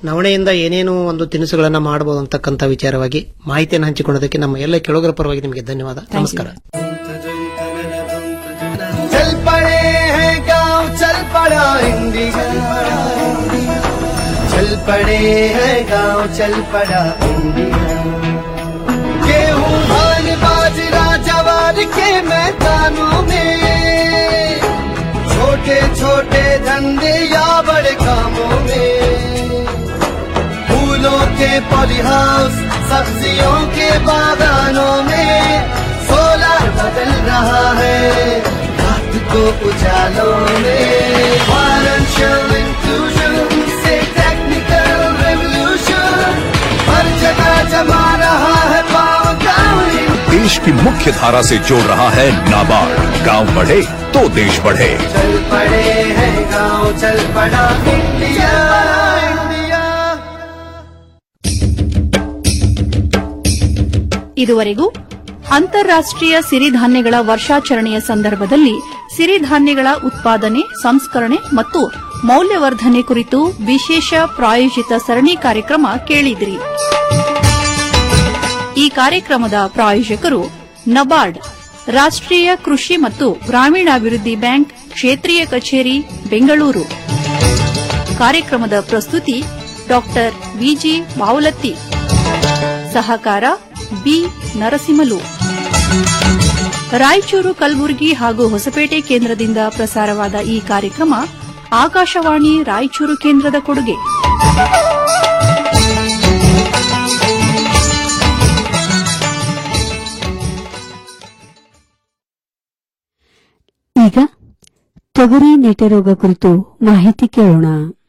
ನವಣೆಯಿಂದ ಏನೇನು ಒಂದು ತಿನಿಸುಗಳನ್ನ ಮಾಡಬಹುದು ಅಂತಕ್ಕಂಥ ವಿಚಾರವಾಗಿ ಮಾಹಿತಿಯನ್ನು ಹಂಚಿಕೊಳ್ಳೋದಕ್ಕೆ ನಮ್ಮ ಎಲ್ಲ ಕೆಳಗರ ಪರವಾಗಿ ನಿಮಗೆ ಧನ್ಯವಾದ ನಮಸ್ಕಾರ चल पड़े हैं गांव चल पड़ा इंडिया चल पड़े हैं गांव चल पड़ा इंडिया गेहूं धान बाजरा जवार के मैदानों में छोटे छोटे धंधे या बड़े कामों में फूलों के पॉली हाउस सब्जियों के बागानों में सोलर बदल रहा है रात को उजालों में फाइनेंशियल इंक्लूजन से टेक्निकल रेवोल्यूशन हर जगह जमा रहा है पावर गाँव देश की मुख्य धारा से जोड़ रहा है नाबार्ड गांव बढ़े तो देश बढ़े चल पड़े हैं गाँव चल पड़ा इंडिया इंडिया ಇದುವರೆಗೂ ಅಂತಾರಾಷ್ಟ್ರೀಯ ಸಿರಿಧಾನ್ಯಗಳ ವರ್ಷಾಚರಣೆಯ ಸಂದರ್ಭದಲ್ಲಿ ಸಿರಿಧಾನ್ಯಗಳ ಉತ್ಪಾದನೆ ಸಂಸ್ಕರಣೆ ಮತ್ತು ಮೌಲ್ಯವರ್ಧನೆ ಕುರಿತು ವಿಶೇಷ ಪ್ರಾಯೋಜಿತ ಸರಣಿ ಕಾರ್ಯಕ್ರಮ ಕೇಳಿದಿರಿ ಈ ಕಾರ್ಯಕ್ರಮದ ಪ್ರಾಯೋಜಕರು ನಬಾರ್ಡ್ ರಾಷ್ಟ್ರೀಯ ಕೃಷಿ ಮತ್ತು ಗ್ರಾಮೀಣಾಭಿವೃದ್ಧಿ ಬ್ಯಾಂಕ್ ಕ್ಷೇತ್ರೀಯ ಕಚೇರಿ ಬೆಂಗಳೂರು ಕಾರ್ಯಕ್ರಮದ ಪ್ರಸ್ತುತಿ ಡಾಕ್ಟರ್ ವಿಜಿ ಬಾವಲತ್ತಿ ಸಹಕಾರ ಬಿ ನರಸಿಂಹಲು ರಾಯಚೂರು ಕಲಬುರಗಿ ಹಾಗೂ ಹೊಸಪೇಟೆ ಕೇಂದ್ರದಿಂದ ಪ್ರಸಾರವಾದ ಈ ಕಾರ್ಯಕ್ರಮ ಆಕಾಶವಾಣಿ ರಾಯಚೂರು ಕೇಂದ್ರದ ಕೊಡುಗೆ ಈಗ ತೊಗರಿ ನೆಟೆ ರೋಗ ಕುರಿತು ಮಾಹಿತಿ ಕೇಳೋಣ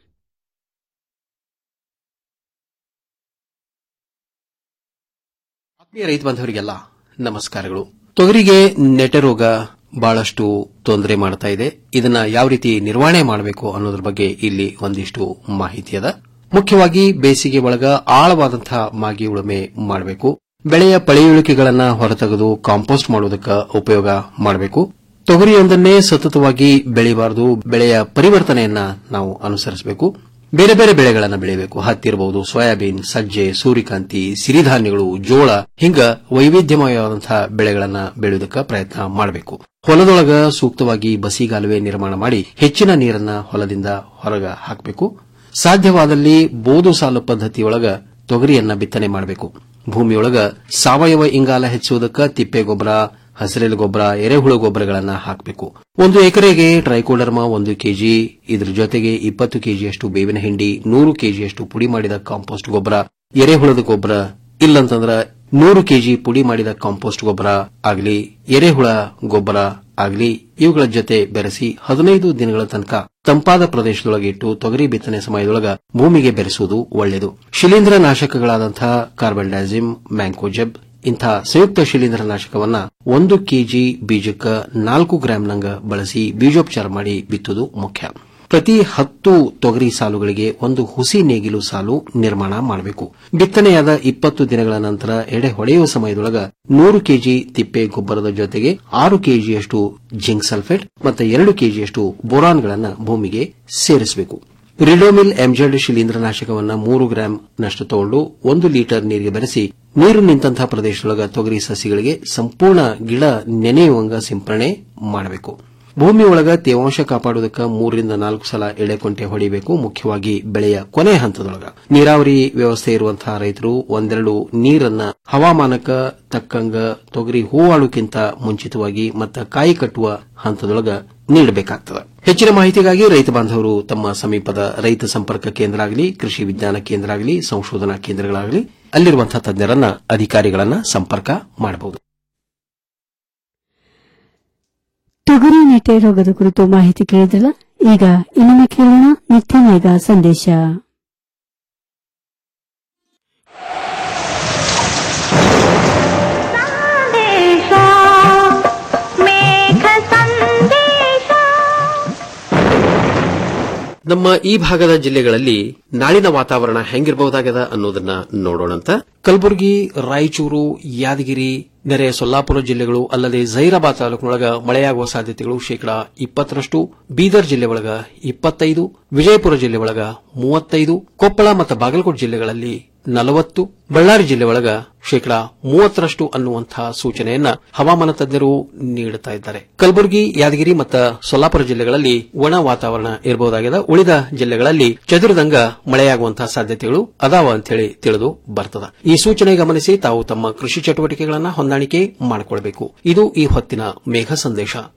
ಆತ್ಮೀಯ ರೈತ ಬಾಂಧವರಿಗೆಲ್ಲ ನಮಸ್ಕಾರಗಳು ತೊಗರಿಗೆ ನೆಟೆ ರೋಗ ಬಹಳಷ್ಟು ತೊಂದರೆ ಮಾಡ್ತಾ ಇದೆ ಇದನ್ನ ಯಾವ ರೀತಿ ನಿರ್ವಹಣೆ ಮಾಡಬೇಕು ಅನ್ನೋದ್ರ ಬಗ್ಗೆ ಇಲ್ಲಿ ಒಂದಿಷ್ಟು ಮಾಹಿತಿ ಅದ ಮುಖ್ಯವಾಗಿ ಬೇಸಿಗೆ ಒಳಗ ಆಳವಾದಂತಹ ಮಾಗಿ ಉಳುಮೆ ಮಾಡಬೇಕು ಬೆಳೆಯ ಪಳೆಯುಳಿಕೆಗಳನ್ನ ಹೊರತೆಗೆದು ಕಾಂಪೋಸ್ಟ್ ಮಾಡುವುದಕ್ಕೆ ಉಪಯೋಗ ಮಾಡಬೇಕು ತೊಗರಿಯೊಂದನ್ನೇ ಸತತವಾಗಿ ಬೆಳೆಯಬಾರದು ಬೆಳೆಯ ಪರಿವರ್ತನೆಯನ್ನ ನಾವು ಅನುಸರಿಸಬೇಕು ಬೇರೆ ಬೇರೆ ಬೆಳೆಗಳನ್ನು ಬೆಳೆಯಬೇಕು ಹತ್ತಿ ಇರಬಹುದು ಸೋಯಾಬೀನ್ ಸಜ್ಜೆ ಸೂರ್ಯಕಾಂತಿ ಸಿರಿಧಾನ್ಯಗಳು ಜೋಳ ಹಿಂಗ ವೈವಿಧ್ಯಮಯವಾದಂತಹ ಬೆಳೆಗಳನ್ನ ಬೆಳೆಯುವುದಕ್ಕೆ ಪ್ರಯತ್ನ ಮಾಡಬೇಕು ಹೊಲದೊಳಗ ಸೂಕ್ತವಾಗಿ ಬಸಿಗಾಲುವೆ ನಿರ್ಮಾಣ ಮಾಡಿ ಹೆಚ್ಚಿನ ನೀರನ್ನ ಹೊಲದಿಂದ ಹೊರಗ ಹಾಕಬೇಕು ಸಾಧ್ಯವಾದಲ್ಲಿ ಬೋದು ಸಾಲು ಪದ್ಧತಿಯೊಳಗ ತೊಗರಿಯನ್ನ ಬಿತ್ತನೆ ಮಾಡಬೇಕು ಭೂಮಿಯೊಳಗ ಸಾವಯವ ಇಂಗಾಲ ಹೆಚ್ಚುವುದಕ್ಕೆ ತಿಪ್ಪೆ ಗೊಬ್ಬರ ಹಸಿರೆಲೆ ಗೊಬ್ಬರ ಎರೆಹುಳು ಗೊಬ್ಬರಗಳನ್ನ ಹಾಕಬೇಕು ಒಂದು ಎಕರೆಗೆ ಟ್ರೈಕೋಡರ್ಮಾ ಒಂದು ಕೆಜಿ ಇದ್ರ ಜೊತೆಗೆ ಇಪ್ಪತ್ತು ಕೆಜಿಯಷ್ಟು ಬೇವಿನ ಹಿಂಡಿ ನೂರು ಕೆಜಿಯಷ್ಟು ಪುಡಿ ಮಾಡಿದ ಕಾಂಪೋಸ್ಟ್ ಗೊಬ್ಬರ ಎರೆಹುಳದ ಗೊಬ್ಬರ ಇಲ್ಲಂತಂದ್ರ ನೂರು ಕೆಜಿ ಪುಡಿ ಮಾಡಿದ ಕಾಂಪೋಸ್ಟ್ ಗೊಬ್ಬರ ಆಗಲಿ ಎರೆಹುಳ ಗೊಬ್ಬರ ಆಗಲಿ ಇವುಗಳ ಜೊತೆ ಬೆರೆಸಿ ಹದಿನೈದು ದಿನಗಳ ತನಕ ತಂಪಾದ ಪ್ರದೇಶದೊಳಗೆ ಇಟ್ಟು ತೊಗರಿ ಬಿತ್ತನೆ ಸಮಯದೊಳಗ ಭೂಮಿಗೆ ಬೆರೆಸುವುದು ಒಳ್ಳೆಯದು ಶಿಲೀಂಧ್ರ ನಾಶಕಗಳಾದಂತಹ ಕಾರ್ಬನ್ ಡೈಸಿಮ್ ಮ್ಯಾಂಕೋಜೆಬ್ ಇಂಥ ಸಂಯುಕ್ತ ಶಿಲೀಂಧ್ರ ನಾಶಕವನ್ನ ಒಂದು ಕೆಜಿ ಬೀಜಕ್ಕ ನಾಲ್ಕು ಗ್ರಾಂನಂಗ ಬಳಸಿ ಬೀಜೋಪಚಾರ ಮಾಡಿ ಬಿತ್ತುವುದು ಮುಖ್ಯ ಪ್ರತಿ ಹತ್ತು ತೊಗರಿ ಸಾಲುಗಳಿಗೆ ಒಂದು ಹುಸಿ ನೇಗಿಲು ಸಾಲು ನಿರ್ಮಾಣ ಮಾಡಬೇಕು ಬಿತ್ತನೆಯಾದ ಇಪ್ಪತ್ತು ದಿನಗಳ ನಂತರ ಎಡೆ ಹೊಡೆಯುವ ಸಮಯದೊಳಗ ನೂರು ಕೆಜಿ ತಿಪ್ಪೆ ಗೊಬ್ಬರದ ಜೊತೆಗೆ ಆರು ಕೆಜಿಯಷ್ಟು ಜಿಂಕ್ ಸಲ್ಫೇಟ್ ಮತ್ತು ಎರಡು ಕೆಜಿಯಷ್ಟು ಬೋರಾನ್ಗಳನ್ನು ಭೂಮಿಗೆ ಸೇರಿಸಬೇಕು ರಿಡೋಮಿಲ್ ಎಂಜೆಡ್ ಶಿಲೀಂಧ್ರನಾಶಕವನ್ನ ಮೂರು ಗ್ರಾಂ ನಷ್ಟು ತಗೊಂಡು ಒಂದು ಲೀಟರ್ ನೀರಿಗೆ ಬೆರೆಸಿ ನೀರು ನಿಂತಹ ಪ್ರದೇಶದೊಳಗ ತೊಗರಿ ಸಸಿಗಳಿಗೆ ಸಂಪೂರ್ಣ ಗಿಡ ನೆನೆಯುವಂಗ ಸಿಂಪರಣೆ ಮಾಡಬೇಕು ಭೂಮಿಯೊಳಗ ತೇವಾಂಶ ಕಾಪಾಡುವುದಕ್ಕೆ ಮೂರರಿಂದ ನಾಲ್ಕು ಸಲ ಎಳೆಕೊಂಟೆ ಹೊಡಿಬೇಕು ಮುಖ್ಯವಾಗಿ ಬೆಳೆಯ ಕೊನೆ ಹಂತದೊಳಗ ನೀರಾವರಿ ವ್ಯವಸ್ಥೆ ಇರುವಂತಹ ರೈತರು ಒಂದೆರಡು ನೀರನ್ನ ಹವಾಮಾನಕ್ಕ ತಕ್ಕಂಗ ತೊಗರಿ ಹೂವಾಳುಕ್ಕಿಂತ ಮುಂಚಿತವಾಗಿ ಮತ್ತು ಕಾಯಿ ಕಟ್ಟುವ ಹಂತದೊಳಗ ನೀಡಬೇಕಾಗ್ತದೆ ಹೆಚ್ಚಿನ ಮಾಹಿತಿಗಾಗಿ ರೈತ ಬಾಂಧವರು ತಮ್ಮ ಸಮೀಪದ ರೈತ ಸಂಪರ್ಕ ಕೇಂದ್ರ ಆಗಲಿ ಕೃಷಿ ವಿಜ್ಞಾನ ಕೇಂದ್ರ ಆಗಲಿ ಸಂಶೋಧನಾ ಕೇಂದ್ರಗಳಾಗಲಿ ಅಲ್ಲಿರುವಂತಹ ತಜ್ಞರನ್ನ ಅಧಿಕಾರಿಗಳನ್ನ ಸಂಪರ್ಕ ಮಾಡಬಹುದು ತೊಗರಿ ನೆಟೆ ರೋಗದ ಕುರಿತು ಮಾಹಿತಿ ಕೇಳಿದ್ರಲ್ಲ ಈಗ ಇನ್ನೊಮ್ಮೆ ಕೇಳೋಣ ನಿತ್ಯ ಮೇಘ ಸಂದೇಶ ನಮ್ಮ ಈ ಭಾಗದ ಜಿಲ್ಲೆಗಳಲ್ಲಿ ನಾಳಿನ ವಾತಾವರಣ ಹೆಂಗಿರಬಹುದಾಗದ ಅನ್ನೋದನ್ನ ನೋಡೋಣಂತ ಕಲಬುರಗಿ ರಾಯಚೂರು ಯಾದಗಿರಿ ನೆರೆ ಸೊಲ್ಲಾಪುರ ಜಿಲ್ಲೆಗಳು ಅಲ್ಲದೆ ಜೈರಾಬಾದ್ ತಾಲೂಕಿನೊಳಗ ಮಳೆಯಾಗುವ ಸಾಧ್ಯತೆಗಳು ಶೇಕಡಾ ಇಪ್ಪತ್ತರಷ್ಟು ಬೀದರ್ ಜಿಲ್ಲೆ ಒಳಗ ಇಪ್ಪತ್ತೈದು ವಿಜಯಪುರ ಜಿಲ್ಲೆ ಒಳಗ ಮೂವತ್ತೈದು ಕೊಪ್ಪಳ ಮತ್ತು ಬಾಗಲಕೋಟೆ ಜಿಲ್ಲೆಗಳಲ್ಲಿ ನಲವತ್ತು ಬಳ್ಳಾರಿ ಜಿಲ್ಲೆ ಒಳಗ ಶೇಕಡಾ ಮೂವತ್ತರಷ್ಟು ಅನ್ನುವಂತಹ ಸೂಚನೆಯನ್ನ ಹವಾಮಾನ ತಜ್ಞರು ನೀಡುತ್ತಾ ಇದ್ದಾರೆ ಕಲಬುರಗಿ ಯಾದಗಿರಿ ಮತ್ತು ಸೊಲ್ಲಾಪುರ ಜಿಲ್ಲೆಗಳಲ್ಲಿ ಒಣ ವಾತಾವರಣ ಇರಬಹುದಾಗಿದೆ ಉಳಿದ ಜಿಲ್ಲೆಗಳಲ್ಲಿ ಚದುರಿದಂಗ ಮಳೆಯಾಗುವಂತಹ ಸಾಧ್ಯತೆಗಳು ಅದಾವ ಅಂತ ಹೇಳಿ ತಿಳಿದು ಬರ್ತದ ಈ ಸೂಚನೆ ಗಮನಿಸಿ ತಾವು ತಮ್ಮ ಕೃಷಿ ಚಟುವಟಿಕೆಗಳನ್ನ ಹೊಂದಾಣಿಕೆ ಮಾಡಿಕೊಳ್ಬೇಕು ಇದು ಈ ಹೊತ್ತಿನ ಮೇಘ ಸಂದೇಶ